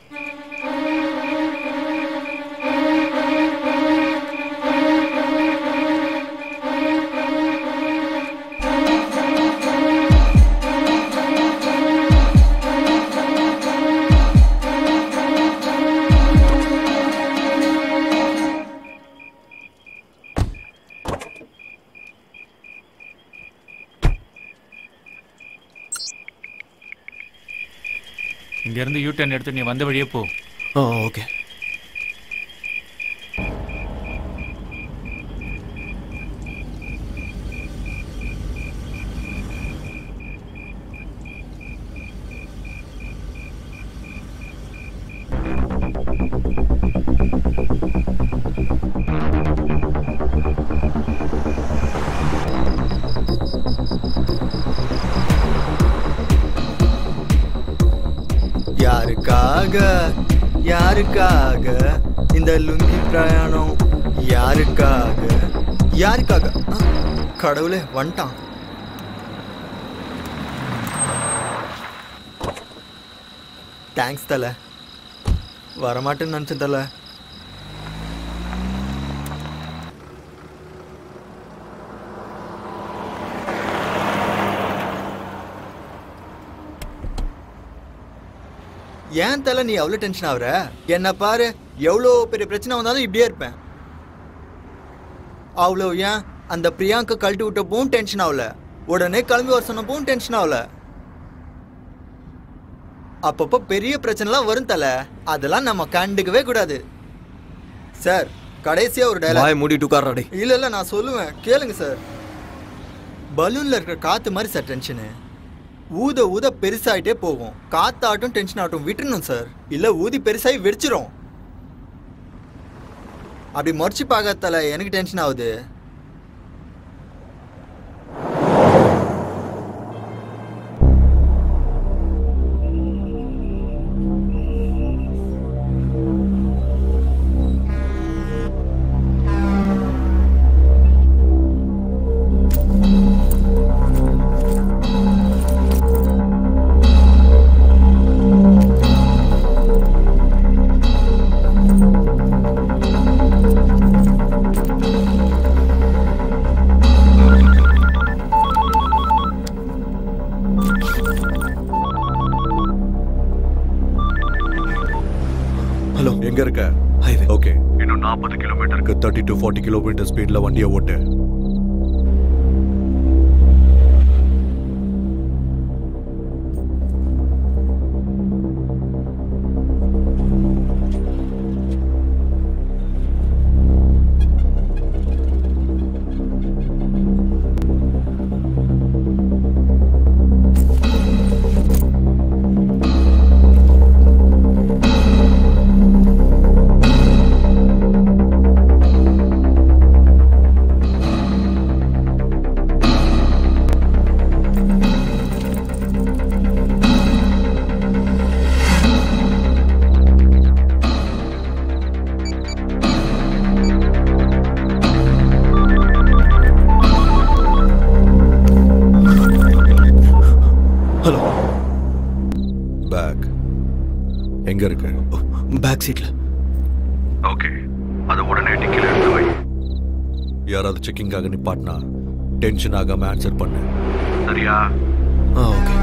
இங்கேருந்து யூ டர்ன் எடுத்து நீ வந்த வழியே போ ஆ ஓகே யாருக்காக யாருக்காக இந்த லுங்கி பிரயாணம் யாருக்காக யாருக்காக ஆ, கடவுளே வந்துட்டான் தேங்க்ஸ் தல வரமாட்டேன்னு நினச்சேன் தல ஏன் தல நீ அவ்வளோ டென்ஷன் ஆகுற என்ன பாரு எவ்வளோ பெரிய பிரச்சனை வந்தாலும் இப்படியே இருப்பேன் அவ்வளோ ஏன் அந்த பிரியாங்க கழட்டி விட்டப்பவும் டென்ஷன் ஆகல உடனே கிளம்பி வர சொன்னப்பவும் டென்ஷன் ஆகல அப்பப்போ பெரிய பிரச்சனைலாம் வரும் தல அதெல்லாம் நம்ம கண்டுக்கவே கூடாது சார் கடைசியா ஒரு வாயை டைலாக் மூடிட்டு உட்கார்றாடே இல்ல இல்ல நான் சொல்லுவேன் கேளுங்க சார் பலூன்ல இருக்கிற காத்து மாதிரி சார் டென்ஷனு ஊத ஊத பெருசாயிட்டே போகும் காத்தாட்டும் டென்ஷன் ஆகட்டும் விட்டுறணும் சார் இல்ல ஊதி பெருசாகி வெடிச்சிரும் அப்படி முறைச்சு பார்க்கறதால எனக்கு டென்ஷன் ஆகுது ஹலோ எங்க இருக்க ஹைவே ஓகே இன்னும் நாற்பது கிலோமீட்டருக்கு தேர்ட்டி டு ஃபார்ட்டி கிலோமீட்டர் ஸ்பீட்ல வண்டியை ஓட்டு ஹலோ பேக் எங்க இருக்கு பேக் சீட்ல ஓகே அதை உடனே டிக்கில எடுத்து வை யாராவது செக்கிங்காக நிப்பாட்டினா டென்ஷன் ஆகாம ஆன்சர் பண்ணு சரியா ஆ ஓகே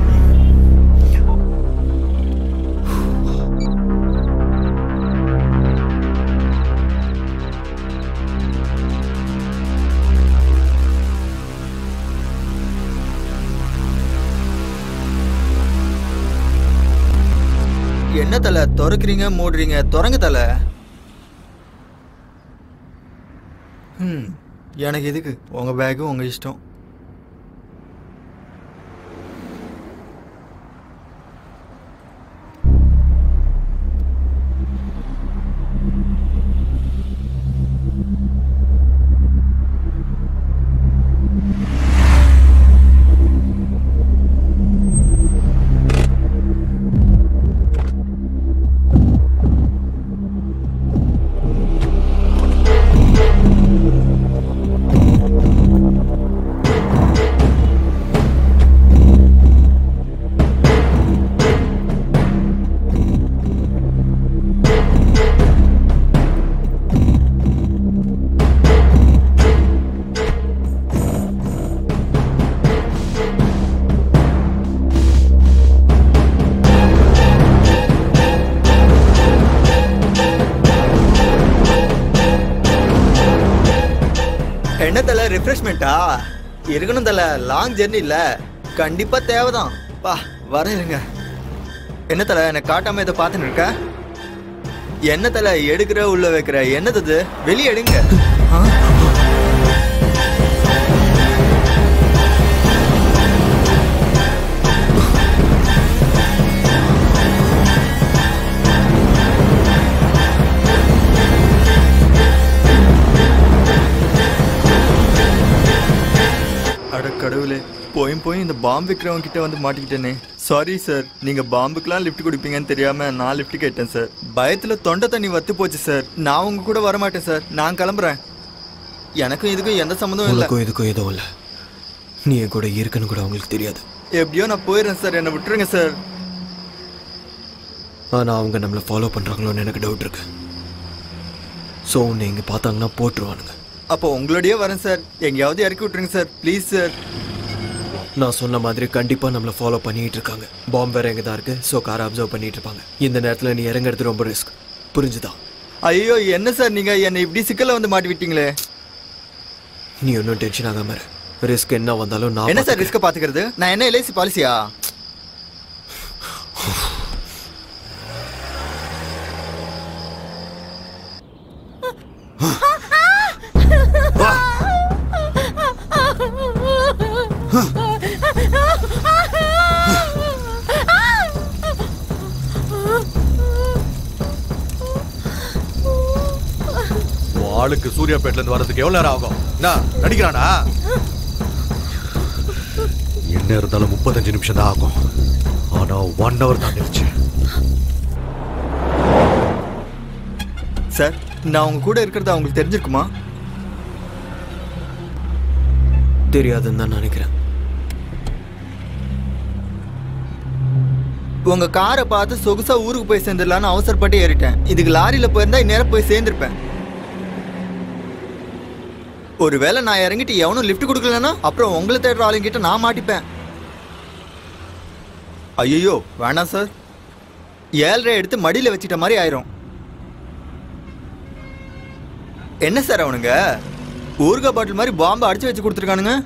என்ன தல திறக்கிறீங்க மூடுறீங்க திறங்க தல ம் எனக்கு எதுக்கு உங்க பேக்கு உங்க இஷ்டம் என்ன தல ரிஃப்ரெஷ்மெண்ட்டா இருக்கணும் தல லாங் ஜெர்னி இல்ல கண்டிப்பா தேவைதான் பா வர இருங்க என்ன தல எனக்கு காட்டாம இதை பார்த்துன்னு இருக்க என்ன தல எடுக்கிற உள்ள வைக்கிற என்னது இது வெளியே எடுங்க ஆ? அட கடவுளே போயும் போயும் இந்த பாம்பு விற்கிறவங்க கிட்ட வந்து மாட்டிக்கிட்டேனே சாரி சார் நீங்க பாம்புக்கெல்லாம் லிஃப்ட் கொடுப்பீங்கன்னு தெரியாம நான் லிஃப்ட் கேட்டேன் சார் பயத்துல தொண்டை தண்ணி வத்து போச்சு சார் நான் உங்க கூட வர மாட்டேன் சார் நான் கிளம்புறேன் எனக்கும் இதுக்கும் எந்த சம்மந்தமும் இல்லை உனக்கும் இதுக்கும் எதுவும் இல்லை நீ என் கூட இருக்குன்னு கூட அவங்களுக்கு தெரியாது எப்படியோ நான் போயிடுறேன் சார் என்னை விட்டுருங்க சார் ஆனால் அவங்க நம்மளை ஃபாலோ பண்ணுறாங்களோன்னு எனக்கு டவுட் இருக்கு ஸோ உன்னை இங்கே பார்த்தாங்கன்னா போட்டுருவானுங்க அப்போ உங்களோடயே வரேன் சார் எங்கேயாவது இறக்கி விட்டுருங்க சார் ப்ளீஸ் சார் நான் சொன்ன மாதிரி கண்டிப்பாக நம்மளை ஃபாலோ பண்ணிட்டு இருக்காங்க பாம்பு வேற எங்கே தான் இருக்கு ஸோ காரை அப்சர்வ் பண்ணிட்டு இருப்பாங்க இந்த நேரத்தில் நீ இறங்குறது ரொம்ப ரிஸ்க் புரிஞ்சுதா ஐயோ என்ன சார் நீங்க என்னை இப்படி சிக்கல்ல வந்து மாட்டி விட்டீங்களே நீ ஒன்றும் டென்ஷன் ஆகாம இரு ரிஸ்க் என்ன வந்தாலும் நான் என்ன சார் ரிஸ்க பாத்துக்கிறது நான் என்ன எல்ஐசி பாலிசியா உன் ஆளுக்கு சூர்யாபேட்ல இருந்து வரதுக்கு எவ்வளவு நேரம் ஆகும் என்ன நடிக்கிறானா என்ன இருந்தாலும் முப்பத்தஞ்சு நிமிஷம் தான் ஆகும் ஆனா ஒன் ஹவர் தான் நினைச்சு சார் நான் உங்க கூட இருக்கிறது அவங்களுக்கு தெரிஞ்சிருக்குமா தெரியாதுன்னு தான் நினைக்கிறேன் உங்க காரை பார்த்து சொகுசா ஊருக்கு போய் சேர்ந்துடலான்னு அவசரப்பட்டு ஏறிட்டேன் இதுக்கு லாரியில போயிருந்தா இந்நேரம் போய் சேர்ந்திருப்பேன் ஒருவேளை நான் இறங்கிட்டு எவனும் லிஃப்ட் கொடுக்கலன்னா அப்புறம் உங்களை தேடுற ஆளுங்கிட்ட நான் மாட்டிப்பேன் ஐயோ வேணாம் சார் ஏழரை எடுத்து மடியில வச்சிட்ட மாதிரி ஆயிரும் என்ன சார் அவனுங்க ஊறுகாய் பாட்டில் மாதிரி பாம்பை அடிச்சு வச்சு கொடுத்துருக்கானுங்க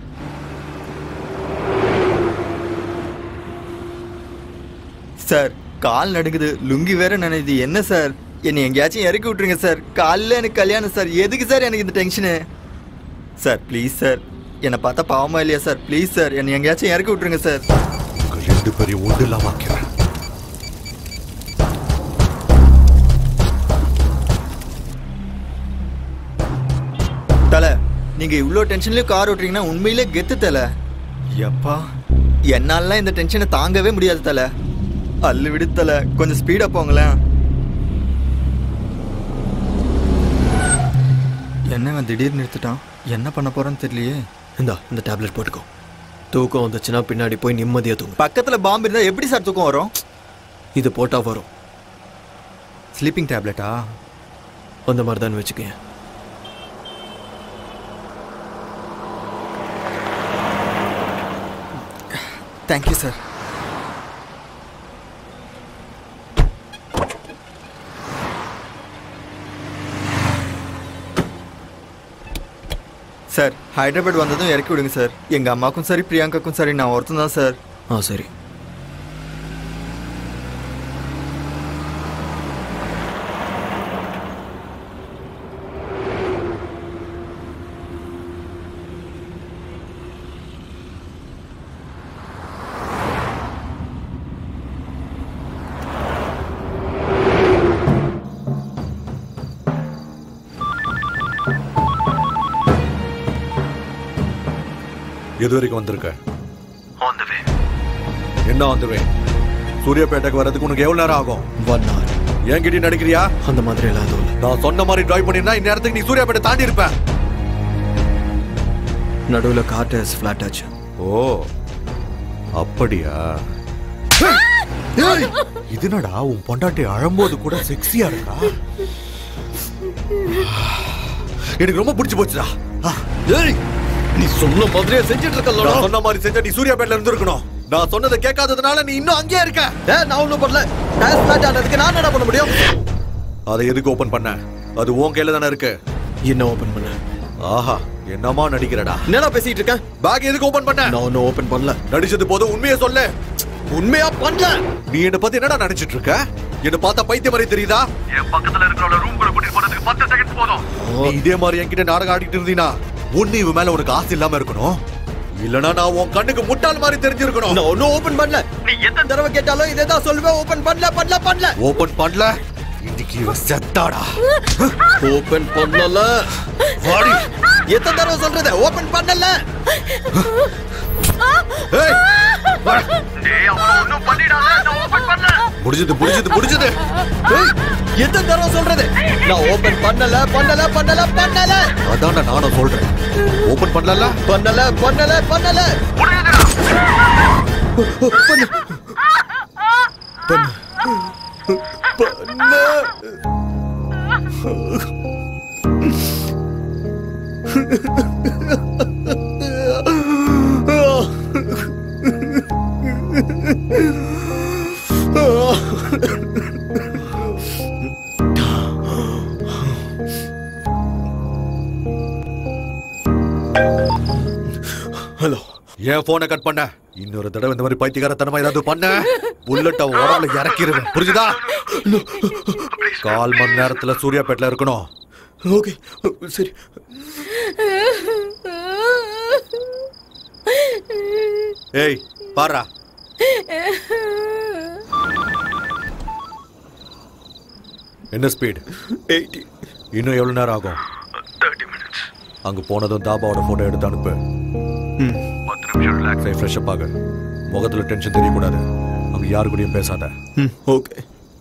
சார் கால் நடுங்குது லுங்கி வேற நினைது என்ன சார் என்னை எங்கேயாச்சும் இறக்கி விட்டுருங்க சார் காலைல எனக்கு கல்யாணம் சார் எதுக்கு சார் எனக்கு இந்த டென்ஷனு சார் ப்ளீஸ் சார் என்னை பார்த்தா பாவமா இல்லையா சார் ப்ளீஸ் சார் என்னை எங்கேயாச்சும் இறக்கி விட்டுருங்க சார் உங்க ரெண்டு பேரையும் ஒன்று இல்லாம ஆக்கிறேன் தலை நீங்க இவ்வளோ டென்ஷன்லயும் கார் ஓட்டுறீங்கன்னா உண்மையிலே கெத்து தலை எப்பா என்னாலலாம் இந்த டென்ஷனை தாங்கவே முடியாது தலை அள்ளு விடு தலை கொஞ்சம் ஸ்பீடா போங்களேன் என்னங்க திடீர்னு நிறுத்திட்டான் என்ன பண்ண போறேன்னு தெரியலையே இந்தா இந்த டேப்லெட் போட்டுக்கோ தூக்கம் வந்துச்சுன்னா பின்னாடி போய் நிம்மதியாக தூங்கு பக்கத்துல பாம்பு இருந்தா எப்படி சார் தூக்கம் வரும் இது போட்டால் வரும் ஸ்லீப்பிங் டேப்லெட்டா அந்த மாதிரி தான் வச்சுக்கேன் தேங்க்யூ சார் சார் ஹைதராபாத் வந்ததும் இறக்கி விடுங்க சார் எங்கள் அம்மாக்கும் சரி பிரியாங்காக்கும் சரி நான் ஒருத்தன் தான் சார் ஆ சரி எது வரைக்கும் வந்திருக்க ஆன் த வே என்ன வந்துருவேன் சூர்யாபேட்டைக்கு வர்றதுக்கு உனக்கு எவ்வளவு நேரம் ஆகும் ஒன் ஹவர் என்கிட்ட நடிக்கிறியா அந்த மாதிரி எல்லாம் எதுவும் இல்லை நான் சொன்ன மாதிரி டிரைவ் பண்ணிருந்தா இந்நேரத்துக்கு நீ சூர்யாபேட்டை தாண்டி இருப்ப நடுவில் கார் டயர்ஸ் ஃப்ளாட் ஆச்சு ஓ அப்படியா ஏய், இது என்னடா உன் பொண்டாட்டி அழும்போது கூட செக்ஸியா இருக்கா எனக்கு ரொம்ப பிடிச்சு போச்சுடா ஆ, ஏய் நீ சொன்ன மாதிரியே செஞ்சுட்டு இருக்கல நான் சொன்ன மாதிரி செஞ்சா நீ சூர்யாபேட்ல இருந்து இருக்கணும் நான் சொன்னதை கேட்காததுனால நீ இன்னும் அங்கேயே இருக்க ஏ நான் ஒன்றும் பண்ணல டயர் ஃப்ளாட் ஆனதுக்கு நான் என்ன பண்ண முடியும் அதை எதுக்கு ஓபன் பண்ண அது உன் கையில தானே இருக்கு என்ன ஓப்பன் பண்ண ஆஹா என்னமா நடிக்கிறடா என்னடா பேசிட்டு இருக்கேன் பேக் எதுக்கு ஓபன் பண்ண நான் ஒன்றும் ஓப்பன் பண்ணல நடிச்சது போதும் உண்மையை சொல்லு உண்மையா பண்ணல நீ என்ன பத்தி என்னடா நினைச்சிட்டு இருக்க என்ன பார்த்தா பைத்திய மாதிரி தெரியுதா என் பக்கத்துல இருக்கிறவள ரூம் கூட கூட்டிட்டு போறதுக்கு பத்து செகண்ட்ஸ் போதும் நீ இதே மாதிரி என்கிட்ட நாடகம் ஆடிட்டு இருந்தீனா ஒண்ணு இவன் மேல உனக்கு ஆசை இல்லாம இருக்கணும் இல்லனா நான் உன் கண்ணுக்கு முட்டாள் மாதிரி தெரிஞ்சிருக்கணும் நான் ஒன்றும் ஓப்பன் பண்ணல நீ எத்தனை தடவை கேட்டாலும் இதே தான் சொல்லுவேன் ஓப்பன் பண்ணல பண்ணல பண்ணல ஓபன் பண்ணல இது இன்னைக்கு இவ செத்தாடா ஓபன் பண்ணல வாடி எத்தனை தடவை சொல்றது ஓபன் பண்ணல ஏய், வாடா. டேய் அவன ஒண்ணும் பண்ணிடாத நான் ஓபன் பண்ணல முடிஞ்சது முடிஞ்சது முடிஞ்சது ஏய், எத்தனை தடவை சொல்றது நான் ஓபன் பண்ணல பண்ணல பண்ணல பண்ணல அதான்டா நானும் சொல்றேன் ஓபன் பண்ணல பண்ணல பண்ணல பண்ணல பண்ணு. பண்ணு. பண்ணு. ஹலோ ஏன் போனை கட் பண்ண இன்னொரு தடவை இந்த மாதிரி பைத்தியக்காரத்தனமா ஏதாவது பண்ண புல்லட் அவன் உடம்புல இறக்கிருவேன் புரிஞ்சுதா கால் மணி நேரத்துல சூர்யாபேட்ல இருக்கணும் ஓகே சரி ஏய் பாரா என்ன ஸ்பீட் எயிட்டி இன்னும் எவ்வளவு நேரம் ஆகும் அங்க போனதும் தாபாவோட போட்டோ எடுத்து அனுப்பு பத்து நிமிஷம் ரிலாக்ஸ் சரி ஃப்ரெஷ் அப் ஆகு முகத்துல டென்ஷன் தெரியக்கூடாது அங்க யாரு கூடயும் பேசாத ம் ஓகே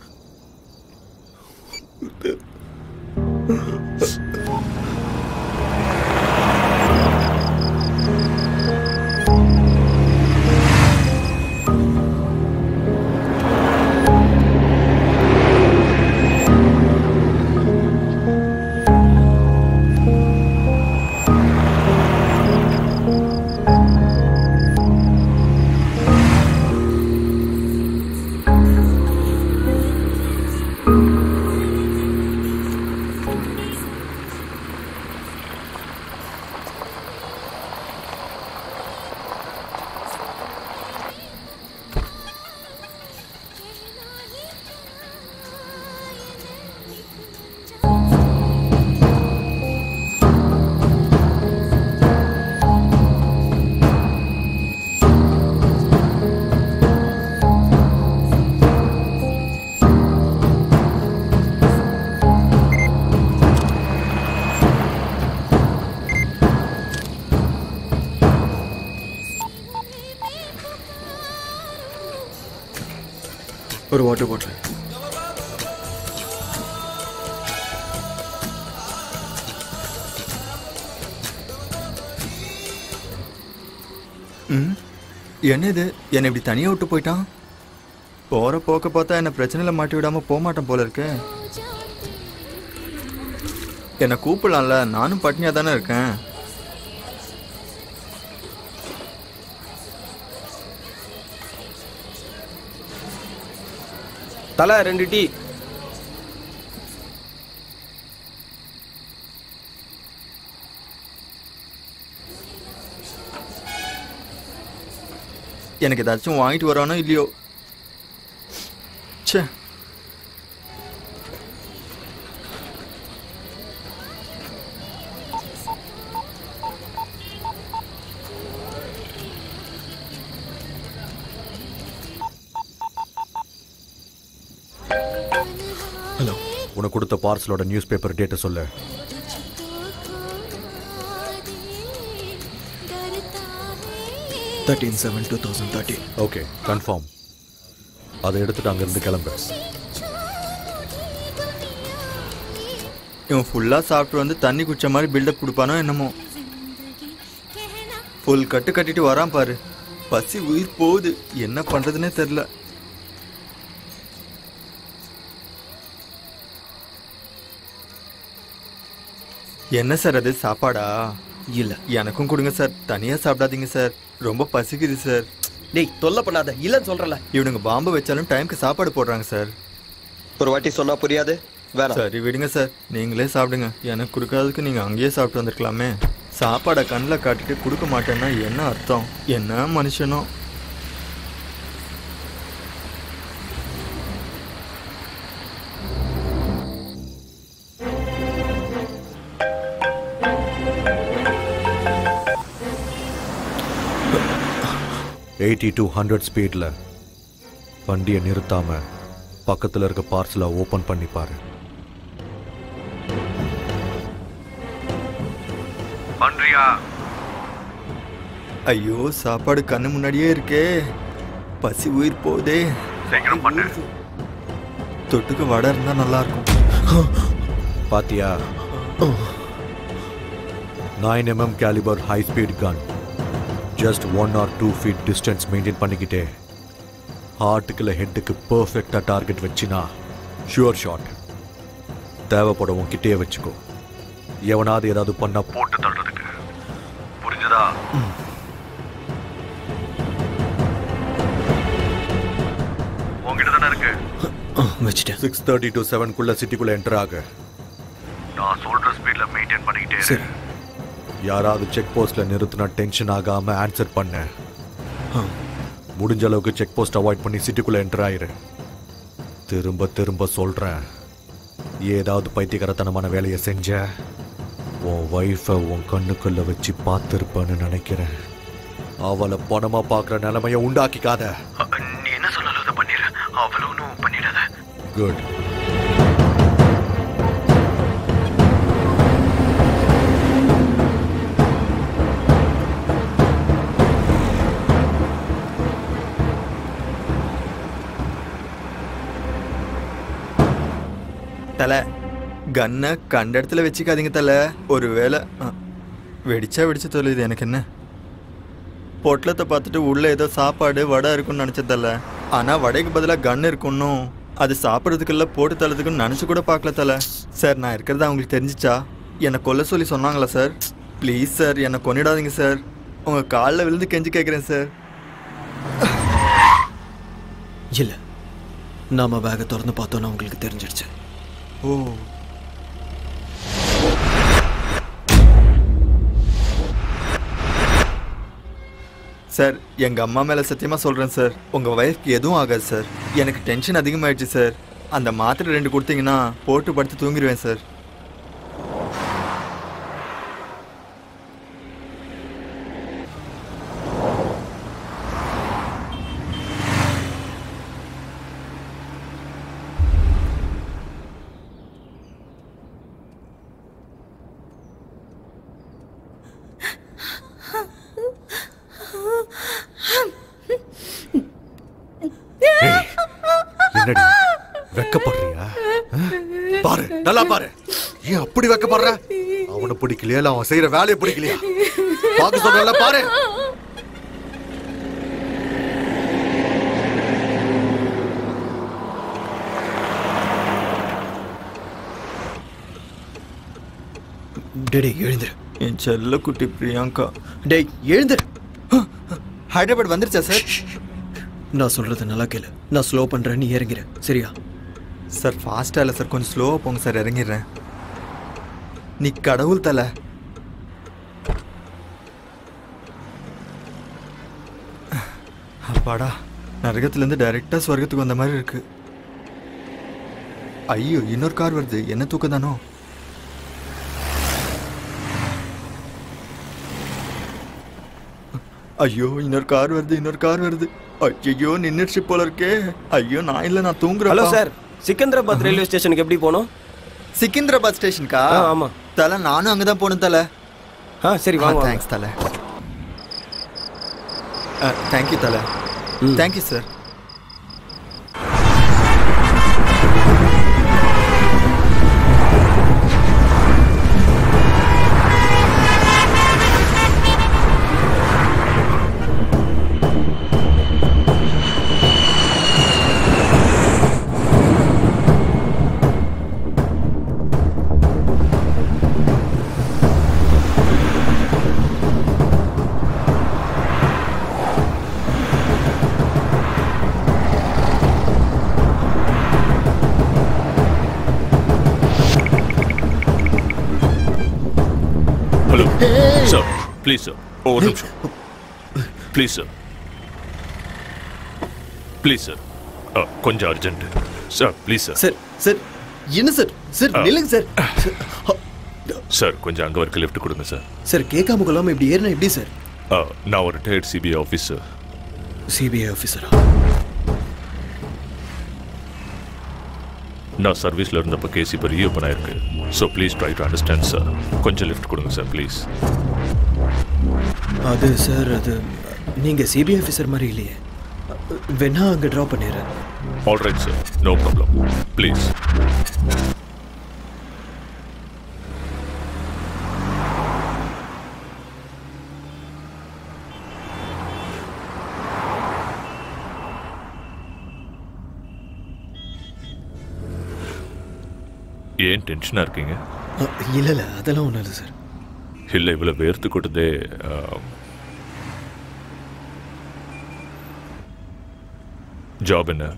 ஒரு வாட்டர் பாட்டில் ம் என்ன இது என்னை இப்படி தனியாக விட்டு போயிட்டான் போகிற போக்க பார்த்தா என்னை பிரச்சனையில் மாட்டி விடாமல் போக மாட்டேன் போல இருக்கு என்னை கூப்பிடலாம்ல நானும் பட்னியாக தானே இருக்கேன் தலை ரெண்டு டீ எனக்கு ஏதாச்சும் வாங்கிட்டு வரானோ இல்லையோ ச்சே ஹலோ உனக்கு கொடுத்த பார்சலோட நியூஸ் பேப்பர் டேட்டை சொல்லு thirteen seven two thousand thirteen okay confirm அதை எடுத்துட்டு அங்கிருந்து கிளம்பு இவன் ஃபுல்லாக சாப்பிட்டு வந்து தண்ணி குடிச்ச மாதிரி பில்டப் கொடுப்பானோ என்னமோ ஃபுல் கட்டு கட்டிட்டு வரான் பாரு பசி உயிர் போகுது என்ன பண்ணுறதுனே தெரில என்ன சார் அது சாப்பாடா இல்ல எனக்கும் கொடுங்க சார் தனியாக சாப்பிடாதீங்க சார் ரொம்ப பசிக்குது சார் டேய் தொல்லை பண்ணாத இல்லைன்னு சொல்றல இவனுங்க பாம்பு வச்சாலும் டைம்க்கு சாப்பாடு போடுறாங்க சார் ஒரு வாட்டி சொன்னா புரியாது வேணாம் சரி விடுங்க சார் நீங்களே சாப்பிடுங்க எனக்கு கொடுக்காததுக்கு நீங்கள் அங்கேயே சாப்பிட்டு வந்திருக்கலாமே சாப்பாடை கண்ணில் காட்டிட்டு கொடுக்க மாட்டேன்னா என்ன அர்த்தம் என்ன மனுஷனோ எயிட்டி டு ஹண்ட்ரட் ஸ்பீடில் வண்டியை நிறுத்தாம பக்கத்தில் இருக்க பார்சலை ஓப்பன் பண்ணி பாரு பண்றியா ஐயோ சாப்பாடு கண்ணு முன்னாடியே இருக்கே பசி உயிர் போதே சீக்கிரம் பண்ணு தொட்டுக்கு வடை இருந்தா நல்லா இருக்கும் பாத்தியா nine mm calibre high speed gun just one or two feet distance maintain பண்ணிக்கிட்டே ஹார்ட்டுக்குள்ள ஹெட்டுக்கு பர்ஃபெக்டாக டார்கெட் வச்சினா ஷுவர் ஷாட் தேவைப்படும் உன்கிட்டயே வச்சுக்கோ எவனாவது ஏதாவது பண்ணா போட்டு தள்ளுறதுக்கு புரிஞ்சதா உங்ககிட்ட தானே இருக்கு வச்சுட்டேன் சிக்ஸ் தேர்ட்டி டு செவன்குள்ள சிட்டிக்குள்ள என்டர் ஆகு நான் சொல்ற ஸ்பீட்ல மெயின்டைன் பண்ணிக்கிட்டே இரு. சரி யாராவது செக் போஸ்ட்ல நிறுத்தினா டென்ஷன் ஆகாம ஆன்சர் பண்ண முடிஞ்ச அளவுக்கு செக் போஸ்ட் அவாய்ட் பண்ணி சிட்டிக்குள்ள என்டர் ஆயிரு திரும்ப திரும்ப சொல்றேன் ஏதாவது பைத்தியகாரத்தனமான வேலையை செஞ்ச உன் ஒய்ஃபை உன் கண்ணுக்குள்ள வச்சு பார்த்துருப்பேன்னு நினைக்கிறேன் அவளை பணமா பார்க்குற நிலைமைய உண்டாக்கிக்காத அ, நீ என்ன சொன்னாலும் அதை பண்ணிடு அவ்வளவு ஒன்றும் பண்ணிடாத குட் தலை கன்னை கண்ட இடத்துல வச்சுக்காதீங்க தலை ஒரு வேளை அ, வெடிச்சா வெடிச்சு தொலையுது எனக்கு என்ன பொட்டலத்தை பார்த்துட்டு உள்ள ஏதோ சாப்பாடு வடை இருக்கும்னு நினச்சேன் தலை ஆனால் வடைக்கு பதிலாக கன் இருக்குன்னும் அது சாப்பிட்றதுக்குள்ள போட்டு தள்ளதுக்குன்னு நினச்சி கூட பார்க்கல தலை சார் நான் இருக்கிறது அவங்களுக்கு தெரிஞ்சிச்சா என்னை கொல்ல சொல்லி சொன்னாங்களா சார் ப்ளீஸ் சார் என்னை கொன்னிடாதீங்க சார் உங்கள் காலில் விழுந்து கெஞ்சி கேட்குறேன் சார் இல்ல நாம பேக்கை திறந்து பார்த்தோன்னா உங்களுக்கு தெரிஞ்சிடுச்சு ஓ சார் எங்கள் அம்மா மேலே சத்தியமாக சொல்கிறேன் சார் உங்கள் ஒய்ஃப்க்கு எதுவும் ஆகாது சார் எனக்கு டென்ஷன் அதிகமாயிடுச்சு சார் அந்த மாத்திரை ரெண்டு கொடுத்தீங்கன்னா போட்டு படுத்து தூங்கிடுவேன் சார் என்னடி வெக்கப்படுறியா ஆ? பாரு நல்லா பாரு ஏன் அப்படி வெக்கப்படுற அவனை பிடிக்கலையா இல்ல அவன் செய்யற வேலையை பிடிக்கலையா பாக்க சொல்றல பாரு டேய் எழுந்துரு என் செல்ல குட்டி பிரியங்கா டேய் எழுந்துரு ஹைதராபாத் வந்துருச்சா சார் நான் சொல்றது நல்லா கேளு நான் ஸ்லோ பண்றேன் நீ இறங்கிற சரியா சார் ஃபாஸ்ட்டாக இல்லை சார் கொஞ்சம் ஸ்லோவாக போங்க சார் இறங்கிடுறேன் நீ கடவுள் தலை அப்பாடா நரகத்துலேருந்து டைரெக்டாக ஸ்வர்க்கத்துக்கு வந்த மாதிரி இருக்கு ஐயோ இன்னொரு கார் வருது என்ன தூக்கம் தானோ ஐயோ இன்னொரு கார் வருது இன்னொரு கார் வருது ஐயோ நின்றுச்சு போல இருக்கே ஐயோ நான் இல்லை நான் தூங்குறேன் ஹலோ சார் சிக்கந்தராபாத் ரயில்வே ஸ்டேஷனுக்கு எப்படி போகணும் சிக்கிந்திராபாத் ஸ்டேஷனுக்கா ஆ, ஆமா. தலை நானும் அங்கே தான் போகணும் தலை ஆ சரி வாங்க வாங்க. தேங்க்ஸ் தலை தேங்க்யூ தலை thank you sir hello sir please sir ஒரு நிமிஷம் ப்ளீஸ் சார் ப்ளீஸ் சார் கொஞ்சம் urgent sir please sir sir sir என்ன சார் சார் ஆ. நில்லுங்க சார் சார் கொஞ்சம் அங்கே வரைக்கும் லிஃப்ட் கொடுங்க சார் சார் கேட்காம கொள்ளாம இப்படி ஏறினா எப்படி சார் ஆ, நான் ஒரு ரிட்டையர்ட் சிபிஐ ஆஃபீஸர் சிபிஐ ஆஃபீஸரா நான் சர்வீஸில் இருந்தப்போ கேஸ் இப்போ ரீஓப்பன் ஆயிருக்கு so please try to understand sir கொஞ்சம் லிஃப்ட் கொடுங்க சார் ப்ளீஸ் அது சார் அது நீங்கள் சிபிஐ ஆஃபீஸர் மாதிரி இல்லையே வேணா அங்கே ட்ராப் பண்ணிடுறேன் all right sir no problem please ஏன் டென்ஷனாக இருக்கீங்க இல்லை இல்லை அதெல்லாம் ஒன்றும் இல்லை சார் இல்லை இவ்வளோ வேர்த்து கொட்டுதே ஆ, ஜாப் என்ன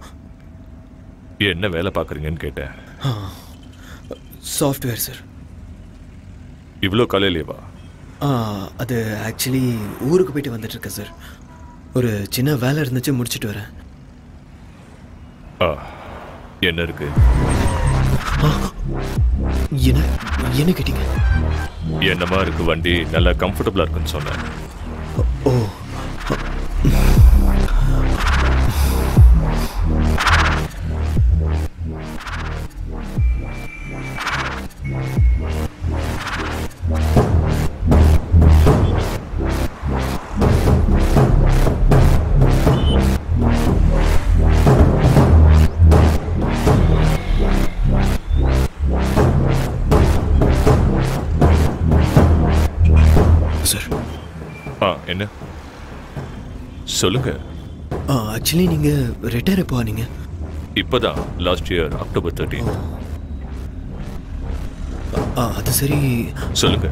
என்ன வேலை பார்க்குறீங்கன்னு கேட்டேன் சாஃப்ட்வேர் சார் இவ்வளோ காலையிலேவா அது ஆக்சுவலி ஊருக்கு போயிட்டு வந்துட்டு இருக்கேன் சார் ஒரு சின்ன வேலை இருந்துச்சு முடிச்சிட்டு வரேன் ஆ என்ன இருக்கு என்ன என்ன கேட்டீங்க என்னமா இருக்கு வண்டி நல்லா கம்ஃபர்டபுளாக இருக்குன்னு சொன்னேன் ஓ சார் ஆ என்ன சொல்லுங்க ஆக்சுவலி நீங்கள் ரிட்டையர் எப்போ ஆனீங்க இப்போதான் லாஸ்ட் இயர் அக்டோபர் தேர்ட்டீன் ஆ அது சரி சொல்லுங்க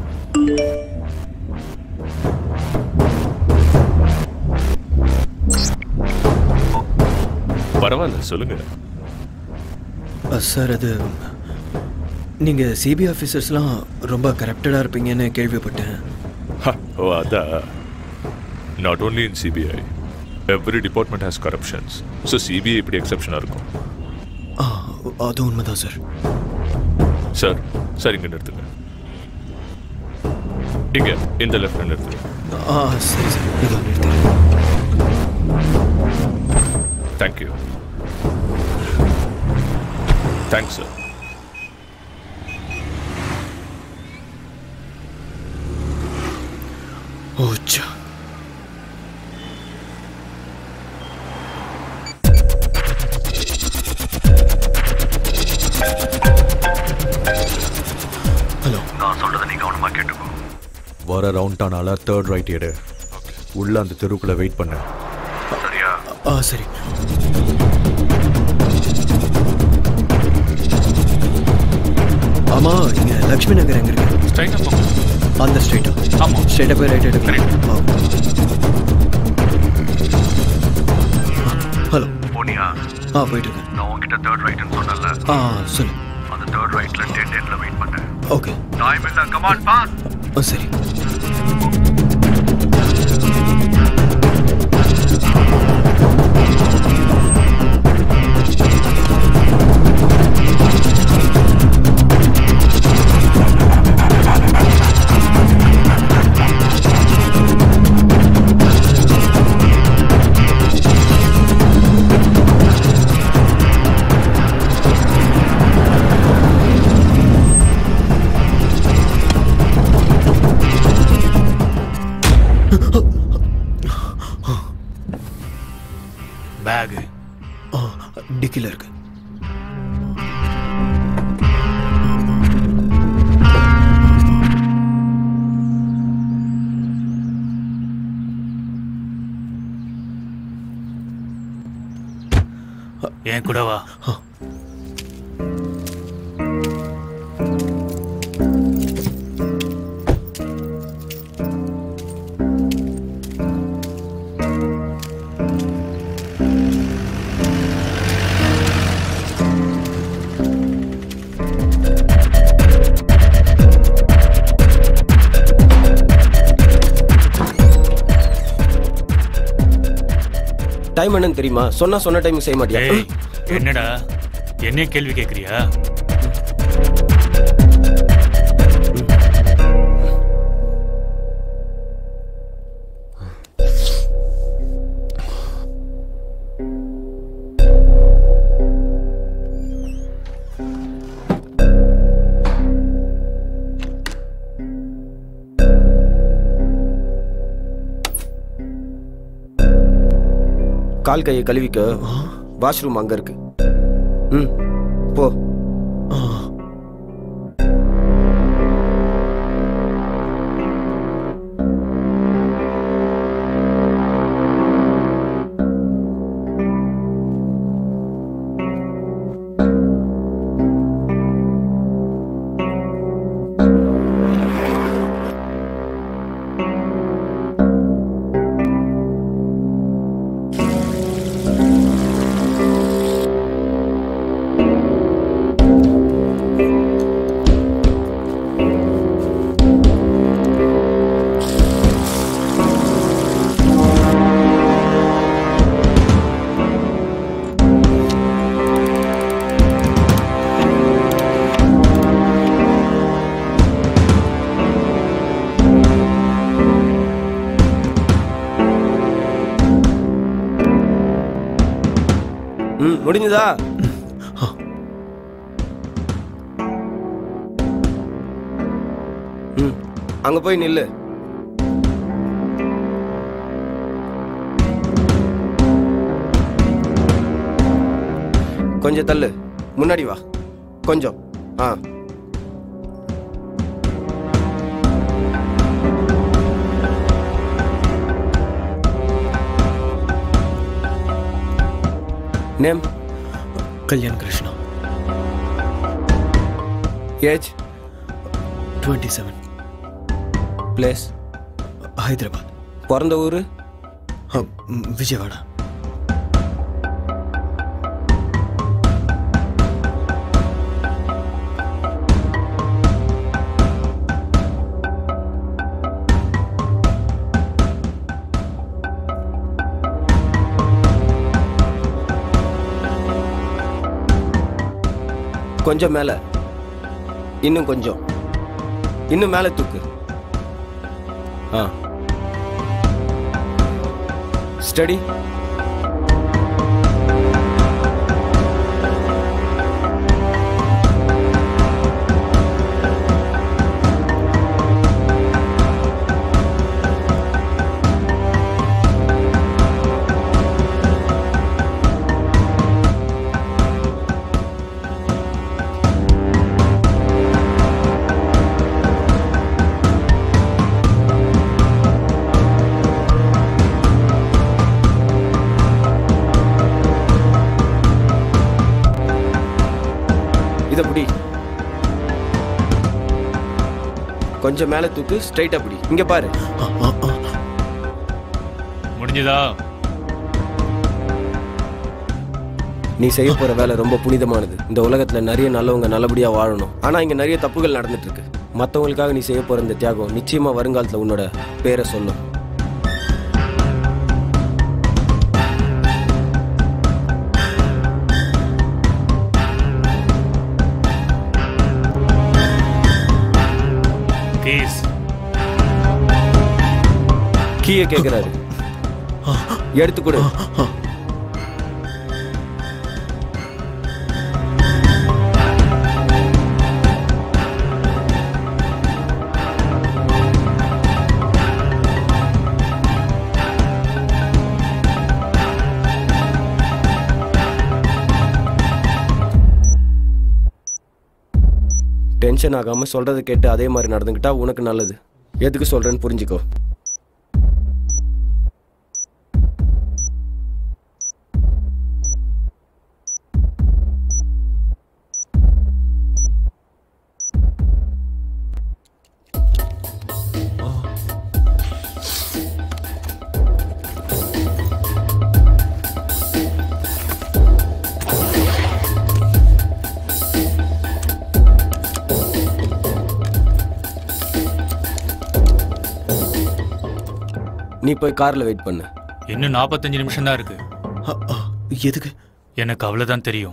பரவாயில்ல சொல்லுங்க அ, சார் அது நீங்கள் சிபிஐ ஆஃபீஸர்ஸ்லாம் ரொம்ப கரப்டடாக இருப்பீங்கன்னு கேள்விப்பட்டேன் ஹ, ஓ அதான் not only in CBI every department has corruptions so CBI இப்படி எக்ஸப்ஷனாக இருக்கும் ஆ அது உண்மைதான் சார் சார் சார் இங்கே நிறுத்துங்க இங்க இந்த லெஃப்ட் நிறுத்துங்க ஆ சரி சார் இதோ நிறுத்துறேன் தேங்க்யூ தேங்க்ஸ் சார் ஓச்சா ஹலோ நான் சொல்றதை நீ கவனமா கேட்டுக்கோ வர ரவுண்ட் ஆனால தேர்ட் ரைட் எடு உள்ள அந்த தெருக்குள்ள வெயிட் பண்ணு சரியா ஆ சரி ஆமா இங்க லக்ஷ்மி நகர் எங்க இருக்கு ஸ்ட்ரைட்டாக போங்க அந்த ஸ்ட்ரைட்டா ஆமா ஸ்ட்ரைட்டா போய் ரைட் எடுக்கிறேன் ஹலோ போனியா ஆ போயிட்டு இருக்கேன் நான் உன்கிட்ட தேர்ட் ரைட்னு சொன்னல ஆ சொல்லு அந்த தேர்ட் ரைட்ல டெட் எண்ட்ல வெயிட் பண்ணேன் ஓகே டைம் இல்ல கமான் பாஸ் ஆ சரி பேகு ஆ டிக்கில இருக்கு என் கூட வா டைம் என்னன்னு தெரியுமா சொன்னா சொன்ன டைம் செய்ய மாட்டியா ஏய் என்னடா என்னைய கேள்வி கேட்குறியா கால் கையை கழுவிக்க வாஷ்ரூம் அங்க இருக்கு ம் போ ம் முடிஞ்சதா ம் அங்க போய் நில்லு கொஞ்சம் தள்ளு முன்னாடி வா கொஞ்சம் ஆ name Kalyan Krishna age twenty seven place Hyderabad பிறந்த ஊர் விஜயவாடா கொஞ்சம் மேல இன்னும் கொஞ்சம் இன்னும் மேல தூக்கு ஆ ஸ்டடி இத பிடி கொஞ்சம் மேல தூக்கு ஸ்ட்ரைட்டா பிடி இங்க பாரு முடிஞ்சதா நீ செய்ய போற வேலை ரொம்ப புனிதமானது இந்த உலகத்துல நிறைய நல்லவங்க நல்லபடியா வாழணும் ஆனா இங்க நிறைய தப்புகள் நடந்துட்டு இருக்கு மத்தவங்களுக்காக நீ செய்ய போற இந்த தியாகம் நிச்சயமா வருங்காலத்துல உன்னோட பேரை சொல்லும் கேஸ் கீயை கேக்குறாரு எடுத்து கொடு டென்ஷன் ஆகாம சொல்றதை கேட்டு அதே மாதிரி நடந்துக்கிட்டா உனக்கு நல்லது எதுக்கு சொல்றேன்னு புரிஞ்சுக்கோ நீ போய் கார்ல வெயிட் பண்ணு இன்னும் நாற்பத்தஞ்சு நிமிஷம் தான் இருக்கு எதுக்கு எனக்கு அவ்வளவுதான் தெரியும்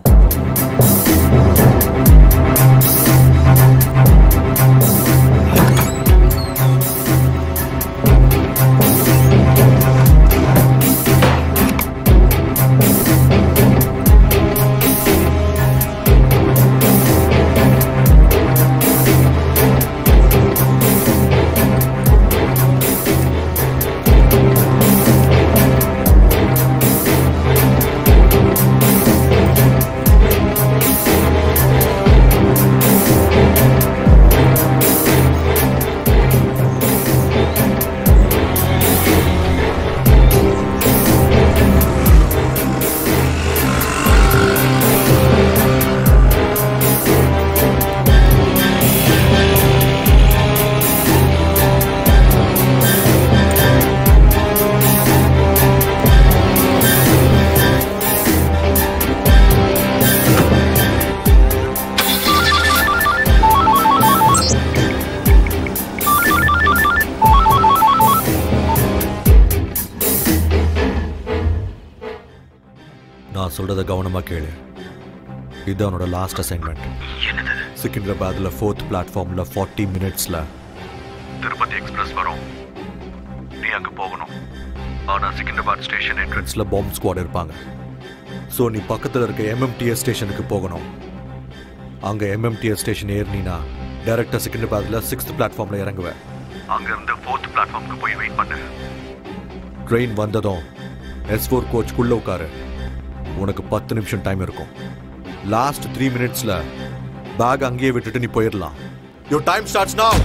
நான் சொல்றத கவனமா கேளு இது அவனோட லாஸ்ட் அசைன்மெண்ட் சிக்கிந்திராபாத்ல ஃபோர்த் பிளாட்ஃபார்ம்ல ஃபார்ட்டி மினிட்ஸ்ல திருப்பதி எக்ஸ்பிரஸ் வரும் நீ அங்க போகணும் ஆனா சிக்கிந்தராபாத் ஸ்டேஷன் என்ட்ரன்ஸ் என்ட்ரன்ஸ்ல பாம்பு ஸ்குவாட் இருப்பாங்க ஸோ நீ பக்கத்தில் இருக்க எம்எம்டிஎஸ் ஸ்டேஷனுக்கு போகணும் அங்க எம்எம்டிஎஸ் ஸ்டேஷன் ஏறினா டைரக்டா சிக்கிந்திராபாத்ல சிக்ஸ்த் பிளாட்ஃபார்ம்ல இறங்குவேன் அங்க இருந்து ஃபோர்த் பிளாட்ஃபார்முக்கு போய் வெயிட் பண்ணு ட்ரெயின் வந்ததும் எஸ் ஃபோர் கோச்க்குள்ள உட்காரு உனக்கு பத்து நிமிஷம் டைம் இருக்கும் லாஸ்ட் த்ரீ மினிட்ஸ்ல பேக் அங்கேயே விட்டுட்டு நீ போயிடலாம் yo time starts now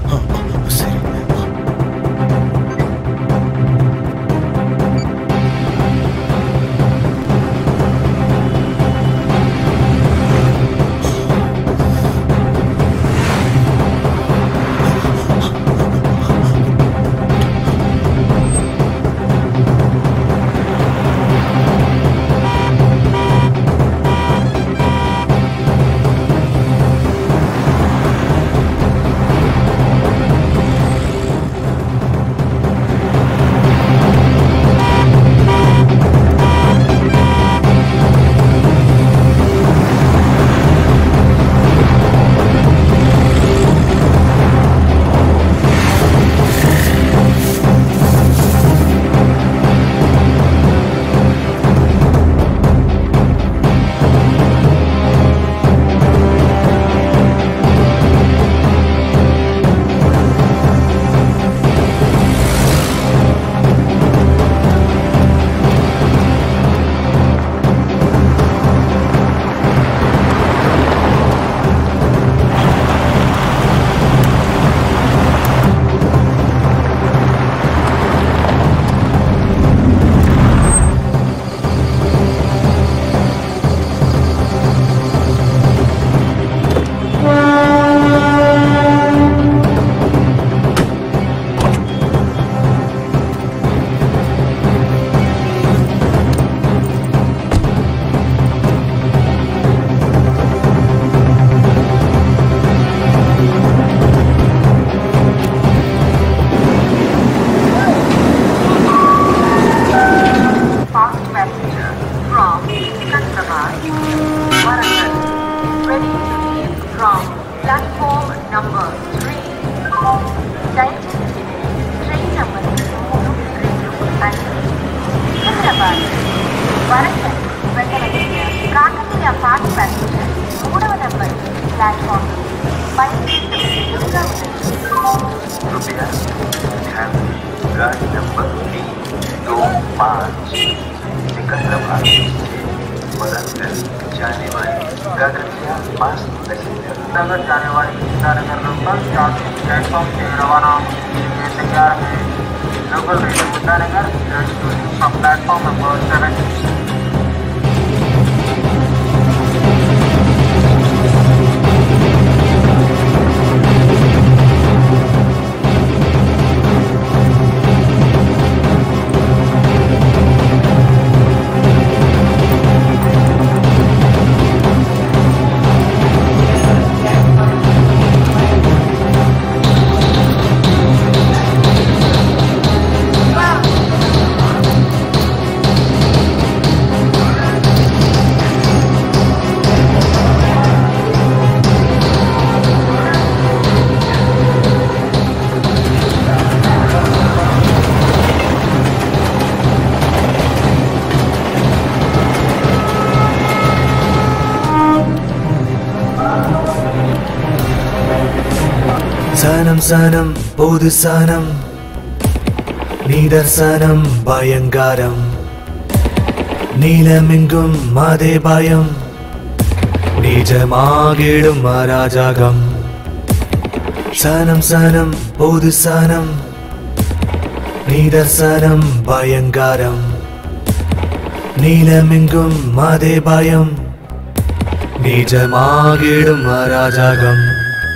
Fast passenger from Secunderabad, Warangal, ready to leave from platform number 3. దయచేసి ట్రైన్ నంబర్ మూడు రెండు ఐదు సికింద్రాబాద్ వరంగల్ వెళ్ళవలసిన కాకతీయ ఫాస్ట్ ప్యాసింజర్ మూడవ నంబర్ ప్లాట్ఫామ్ బయలుదేరుగా कृपया ध्यान दें, गाड़ी नंबर तीन दो पाँच सिकंदराबाद से वरंगल जाने वाली काकतिया पास पैसेंजर नगर जाने वाली ईटानगर नंबर चार प्लेटफॉर्म से रवाना होने तैयार है local railway Itanagar from platform number seven சனம் சனம் பொது சனம் நிதர்சனம் பயங்காரம் நீலமெங்கும் அதே பயம் நிஜமாகிடும் அராஜகம் சனம் சனம் பொது சனம் நிதர்சனம் பயங்காரம் நீலமெங்கும் அதே பயம் நிஜமாகிடும் அராஜகம்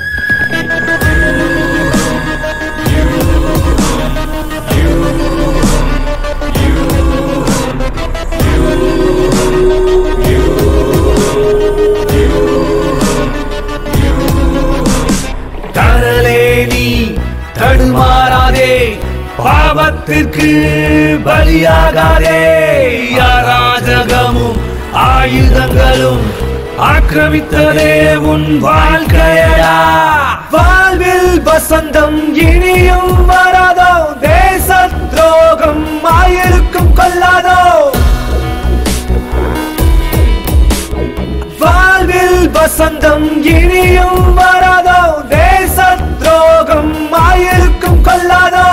தரலே நீ தடுமாறாதே பாவத்திற்கு பலியாகாதே அராஜகமும் ஆயுதங்களும் ஆக்கிரமித்ததே உன் வாழ்க்கையடா வாழ்வில் வசந்தம் இனியும் வராதோ தேச துரோகம் ஆயிருக்கும் கொள்ளாதோ வாழ்வில் வசந்தம் இனியும் வராதோ தேச துரோகம் ஆயிருக்கும் கொள்ளாதோ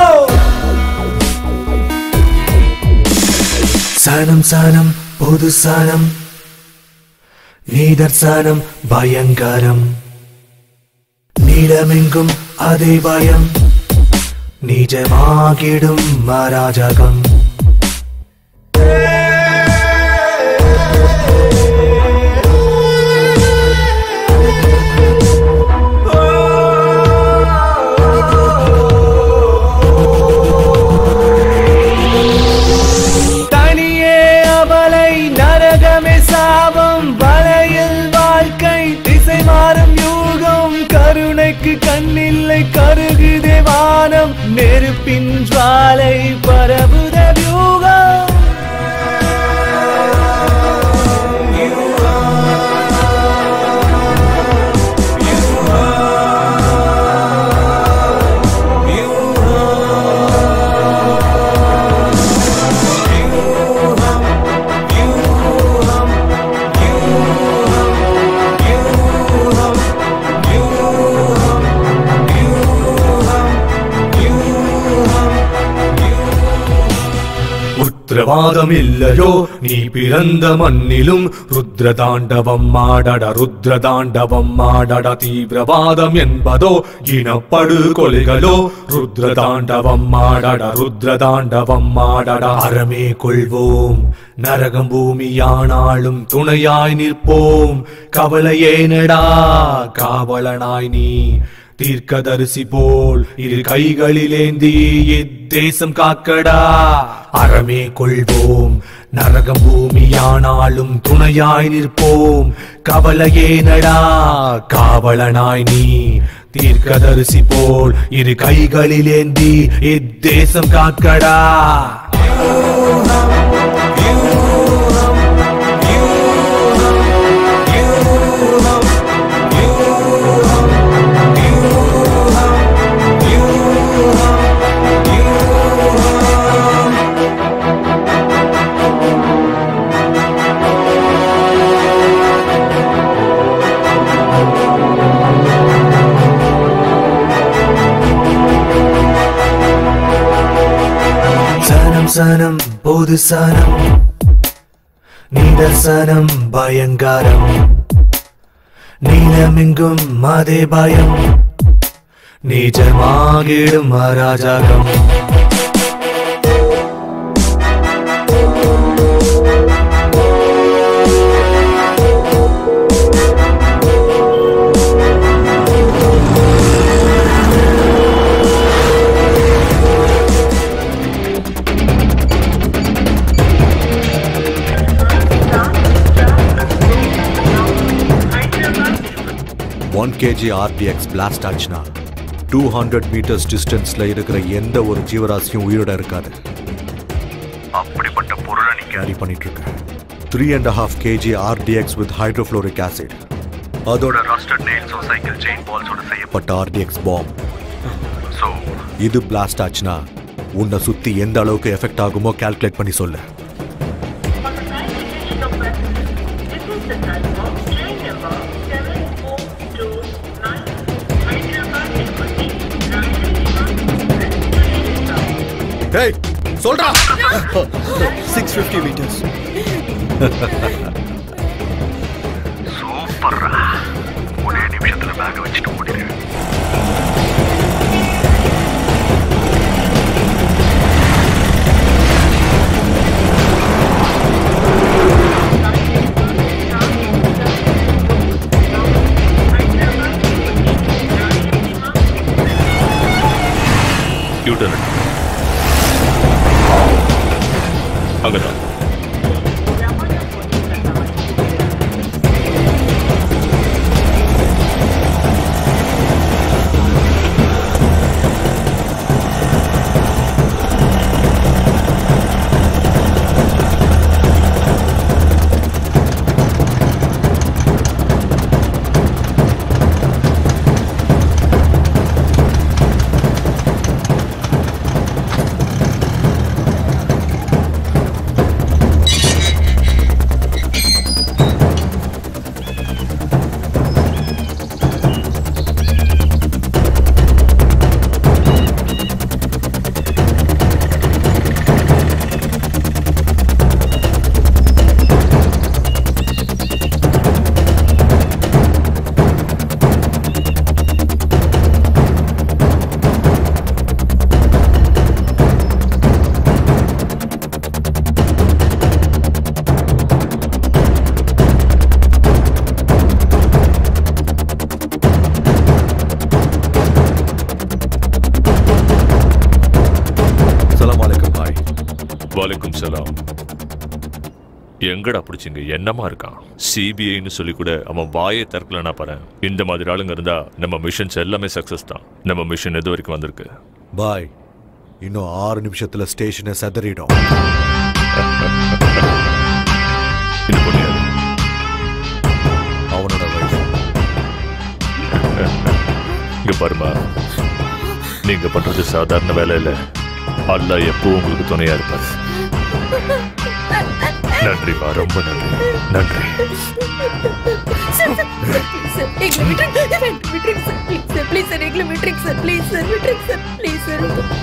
சனம் சனம் பொது சனம் நீதர்சனம் பயங்கரம் நீளமெங்கும் அதே பயம் நிஜமாகிடும் மராஜகம் தனியே அவளை நரகமே சாபம் வலையில் வாழ்க்கை திசை மாறும் யூகம் கருணைக்கு கண்ணில்லை கருகுதே வானம் நெருப்பின் ஜுவாலை பரவுத வியூகம் உத்திரவாதம் இல்லையோ நீ பிறந்த மண்ணிலும் ருத்ர தாண்டவம் ஆடட ருத்ர தாண்டவம் ஆடட தீவிரவாதம் என்பதோ இனப்படு கொலைகளோ ருத்ர தாண்டவம் ஆடட ருத்ர தாண்டவம் ஆடட அறமே கொள்வோம் நரகம் பூமியானாலும் துணையாய் நிற்போம் கவலையேனடா காவலனாய் நீ தீர்க்கதரிசி போல் இரு கைகளிலேந்தி இத்தேசம் காக்கடா அறமே கொள்வோம் நரகம் பூமியானாலும் துணையாய் நிற்போம் கவலையேனடா காவலனாய் நீ தீர்க்கதரிசி போல் இரு கைகளிலேந்தி இத்தேசம் காக்கடா சனம் சனம் பொது சனம் நிதர்சனம் பயங்கரம் நீளமெங்கும் அதே பயம் நிஜமாகிடும் அராஜகம் ஒன் கேஜி ஆர்டிஎக்ஸ் பிளாஸ்ட் ஆச்சுன்னா டூ ஹண்ட்ரட் மீட்டர்ஸ் டிஸ்டன்ஸ்ல இருக்கிற எந்த ஒரு ஜீவராசியும் உயிரோட இருக்காது அப்படிப்பட்ட பொருளை நீ கேரி பண்ணிட்டு இருக்க three and half KG RDX with hydrofluoric acid அதோட ரஸ்டட் நெயில்ஸும் சைக்கிள் செயின் பால்ஸோட செய்ய பட்ட ஆர்டிஎக்ஸ் பாம் ஸோ இது பிளாஸ்ட் ஆச்சுன்னா உன்னை சுத்தி எந்த அளவுக்கு எஃபெக்ட் ஆகுமோ கால்குலேட் பண்ணி சொல்லு டேய் சொல்றா சிக்ஸ் ஃபிஃப்டி மீட்டர்ஸ் சூப்பர்ரா ஒரே நிமிஷத்துல பேக் வச்சுட்டு ஓடிடு யூட்டர்ன் அங்கதான் எங்கடா பிடிச்சிங்க என்னமா இருக்கான் சிபிஐன்னு சொல்லி கூட அவன் வாயை திறக்கலனா பாரு இந்த மாதிரி ஆளுங்க இருந்தா நம்ம மிஷன்ஸ் எல்லாமே சக்சஸ் தான் நம்ம மிஷன் எது வரைக்கும் வந்திருக்கு பாய் இன்னும் ஆறு நிமிஷத்துல ஸ்டேஷனை செதறிடும் இது பொண்ணு யாரு? அவனோட வயசு இங்க பாருமா நீங்க பண்றது சாதாரண வேலை இல்ல அல்ல எப்பவும் உங்களுக்கு துணையா இருப்பாரு நன்றிப்பா ரொம்ப நன்றி நன்றி சார், சார், எங்களை விட்டுருங்க சார், விட்டுருங்க sir, please sir, please sir, எங்களை விட்டுருங்க சார், please சார், விட்டுருங்க சார், please சார்.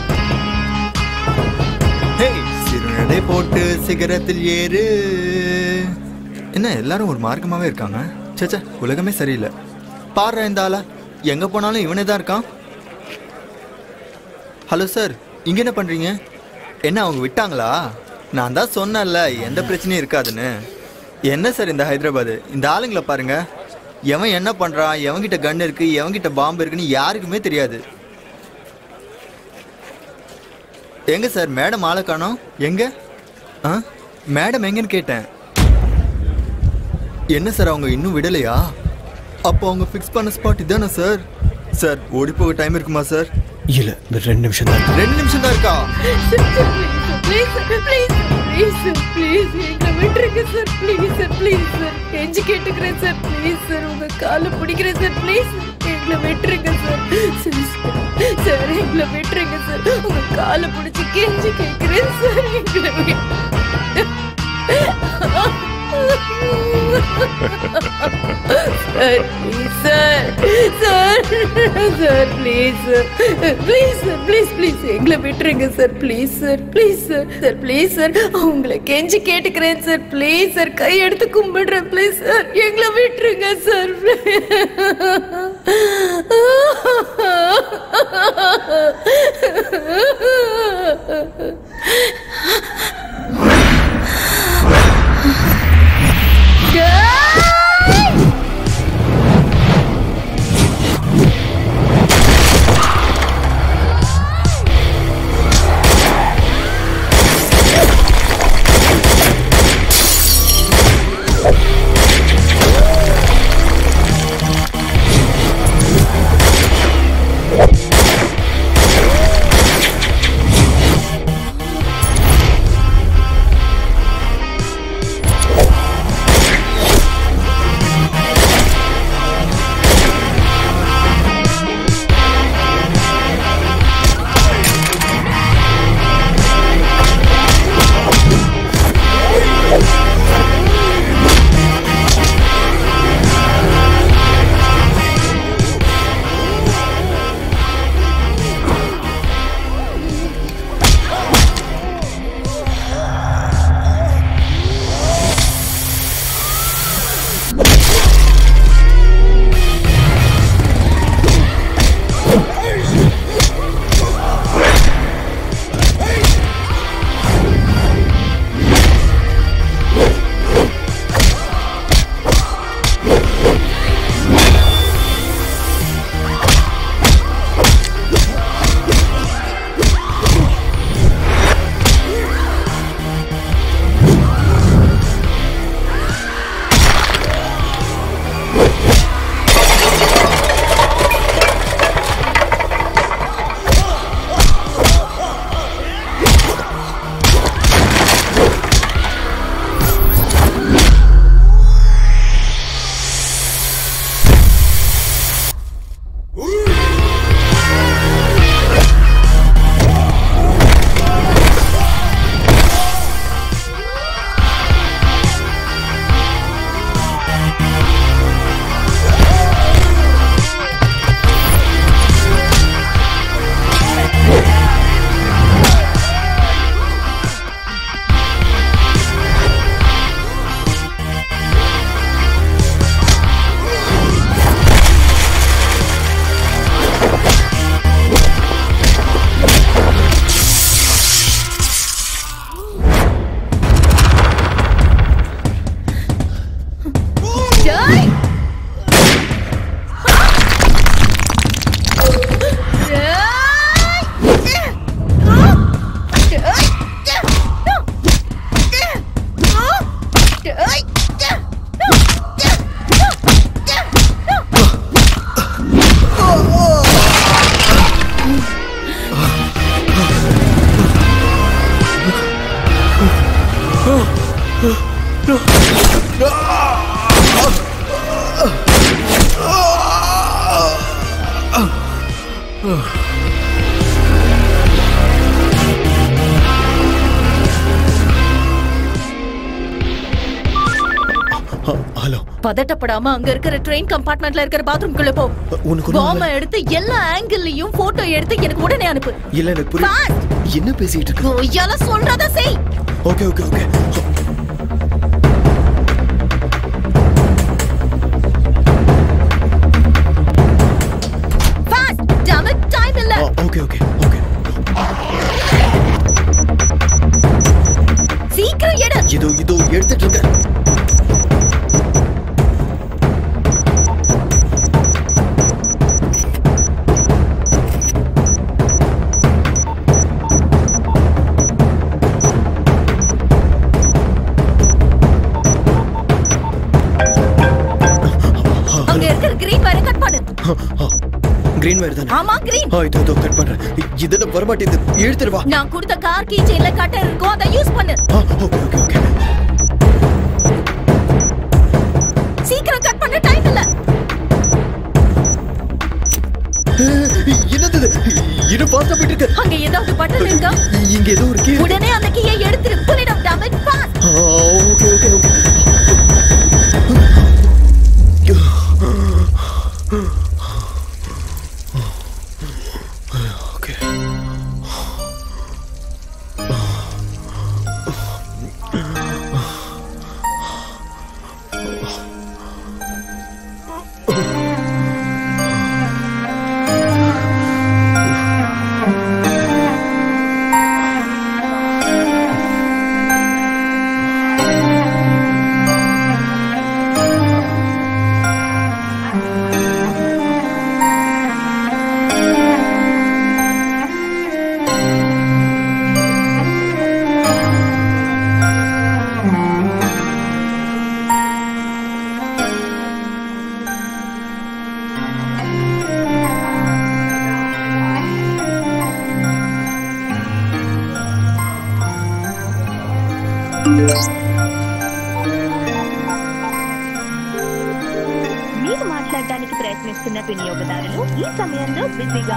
ஹேய் சிறுநடை போட்டு சிகரத்தில் ஏறு என்ன எல்லாரும் ஒரு மார்க்கமாவே இருக்காங்க சேச்சா உலகமே சரியில்லை பாடுற இந்த ஆளா எங்க போனாலும் இவனே தான் இருக்கான் ஹலோ சார் இங்க என்ன பண்றீங்க என்ன அவங்க விட்டாங்களா நான் தான் சொன்னேன்ல எந்த பிரச்சனையும் இருக்காதுன்னு என்ன சார் இந்த ஹைதராபாத் இந்த ஆளுங்களை பாருங்க எவன் என்ன பண்றான் எவன்கிட்ட கன் இருக்கு எவன்கிட்ட பாம்பு இருக்குன்னு யாருக்குமே தெரியாது எங்க சார் மேடம் ஆளை காணோம் எங்க ஆ மேடம் எங்கன்னு கேட்டேன் என்ன சார் அவங்க இன்னும் விடலையா அப்போ அவங்க ஃபிக்ஸ் பண்ண ஸ்பாட் இதானே சார் சார் ஓடி போக டைம் இருக்குமா சார் இல்ல இந்த ரெண்டு நிமிஷம் தான் ரெண்டு நிமிஷம் தான் இருக்கா Please sir, please sir, please sir, please sir, எங்களை விட்டுருங்க sir, please sir, please sir. கெஞ்சி கேட்டுக்கிறேன் சார், please sir, உங்க காலை பிடிக்கிறேன் சார், please sir, எங்களை விட்டுருங்க சார். சரி சார், சார், எங்களை விட்டுருங்க சார். உங்க காலை பிடிச்சி கெஞ்சி கேட்கிறேன் சார், எங்களை விட்டு- sir, please sir, sir, sir, please sir. Please sir, please, please, எங்களை விட்டுருங்க sir please sir please sir sir please sir உங்களை கெஞ்சி கேட்டுக்கிறேன் சார் ப்ளீஸ் சார் கை எடுத்து கும்பிடுறேன் ப்ளீஸ் சார் எங்களை விட்டுருங்க சார் ஐ! ஹலோ பதட்டப்படாம அங்க இருக்கிற ட்ரெயின் கம்பார்ட்மெண்ட்ல இருக்கிற பாத்ரூம்குள்ள போ உனக்கு ஒண்ணும் பாம்ப எடுத்து எல்லா ஆங்கிள்லயும் போட்டோ எடுத்து எனக்கு உடனே அனுப்பு இல்ல எனக்கு புரியல என்ன பேசிட்டு இருக்க கொய்யால சொல்றத செய் okay okay okay fast damn it time இல்ல ஓகே ஓகே ஓகே சீக்கிரம் எடு இதோ இதோ எடுத்துட்டு இருக்கேன் அங்க இருக்கிற கிரீன் வயரை கட் பண்ணு கிரீன் வயர் தானே ஆமா கிரீன் ஆ இதோ இதோ கட் பண்றேன் இதெல்லாம் வரமாட்டேங்குது இழுத்துட்டு வா நான் கொடுத்த கார் கீ செயின்ல கட்டர் இருக்கும் அதை யூஸ் பண்ணு ஓகே ஓகே ஓகே சீக்கிரம் கட் பண்ண டைம் இல்ல என்னது இது? இன்னும் ஃபாஸ்டா போயிட்டு இருக்கு அங்க ஏதாவது பட்டன் இருக்கா இங்க ஏதோ ஒரு கீ உடனே அந்த கீயை எடுத்துரு pull it up damn it fast okay okay okay okay మీరు మాట్లాడడానికి ప్రయత్నిస్తున్న వినియోగదారులు ఈ సమయంలో బిజీగా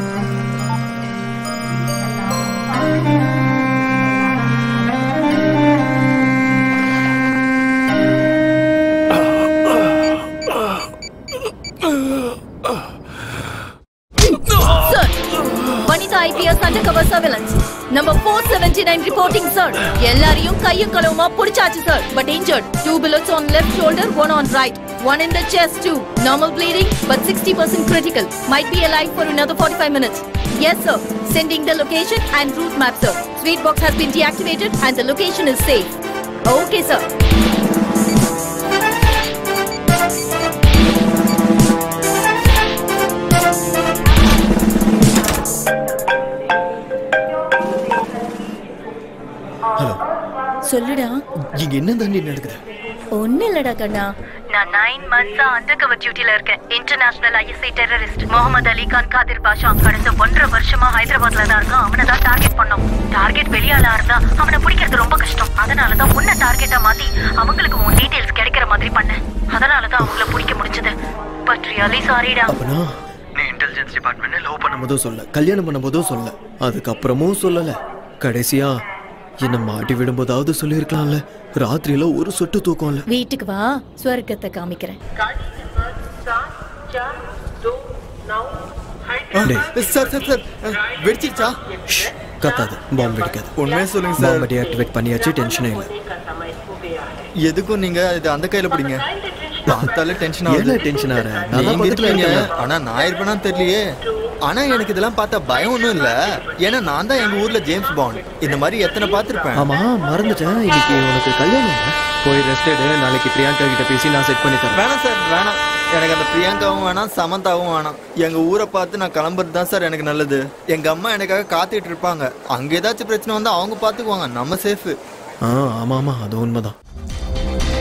Sir, Vanitha IPS undercover surveillance. Number 479 reporting, sir. எல்லாரையும் கையும் களவுமா புடிச்சாச்சு, sir. But injured. Two bullets on left shoulder, one on right. One in the chest, too. Normal bleeding, but 60% critical. Might be alive for another 45 minutes. Yes, sir. Sending the location and route map, sir. Sweet box has been deactivated and the location is safe. Okay, sir. Hello சொல்லுடா இங்க என்ன தாண்டி நடக்குது ஒண்ணு இல்லடா கண்ணா நான் நைன் மந்த்ஸா அண்டர் கவர் டியூட்டில இருக்கேன் international ISI terrorist Mohammed Ali Khan Qadir Pasha கடந்த ஒன்றரை வருஷமா ஹைதராபாத்ல தான் இருக்கான் அவனை தான் டார்கெட் பண்ணோம் டார்கெட் வெளியாளா இருந்தா அவனை பிடிக்கிறது ரொம்ப கஷ்டம் அதனால தான் உன்னை டார்கெட்டா மாத்தி அவங்களுக்கு உன் டீடைல்ஸ் கிடைக்கிற மாதிரி பண்ணேன் அதனால தான் அவங்கள பிடிக்க முடிஞ்சது பட் ரியலி சாரிடா அப்பனா நீ இன்டெலிஜென்ஸ் டிபார்ட்மெண்ட்ல லவ் பண்ண பண்ணும்போதும் சொல்ல கல்யாணம் பண்ணும்போதும் சொல்ல அதுக்கப்புறமும் சொல்லல கடைசியா என்ன மாட்டி விடும்போதாவது சொல்லியிருக்கலாம்ல ராத்திரியில ஒரு சொட்டு தூக்கம் இல்ல வீட்டுக்கு வா ஸ்வர்க்கத்தை காமிக்கிறேன் டேய், சார் சார் சார் வெடிச்சிருச்சா கத்தாது பாம்பு வெடிக்காது உண்மையை சொல்லுங்க சார் பாம்பை டீஆக்டிவேட் பண்ணியாச்சு டென்ஷனே இல்லை எதுக்கும் நீங்க இது அந்த கையில பிடிங்க பார்த்தாலே டென்ஷன் ஆகுது என்ன tension ஆகுற? நான் தான் நீங்க பக்கத்துல இருக்கீங்க இருக்கேன்ல. ஆனா நான் இருப்பேனான்னு தெரியலையே ஆனா எனக்கு இதெல்லாம் பார்த்தா பயம் ஒன்றும் இல்ல ஏன்னா நான் தான் எங்க ஊர்ல ஜேம்ஸ் பாண்ட் இந்த மாதிரி எத்தனை பார்த்திருப்பேன் ஆமா மறந்துட்டேன் இன்னைக்கு உனக்கு கல்யாணம் இல்ல? போய் ரெஸ்ட் எடு நாளைக்கு பிரியாங்கா கிட்ட பேசி நான் செட் பண்ணி தரேன் வேணாம் சார் வேணாம் எனக்கு அந்த பிரியங்காவும் வேணாம் சமந்தாவும் வேணாம் எங்க ஊரை பார்த்து நான் கிளம்புறது தான் சார் எனக்கு நல்லது எங்க அம்மா எனக்காக காத்துட்டு இருப்பாங்க அங்க ஏதாச்சும் பிரச்சனை வந்தா அவங்க பாத்துக்குவாங்க நம்ம சேஃபு ஆ ஆமா ஆமா அது உண்மைதான்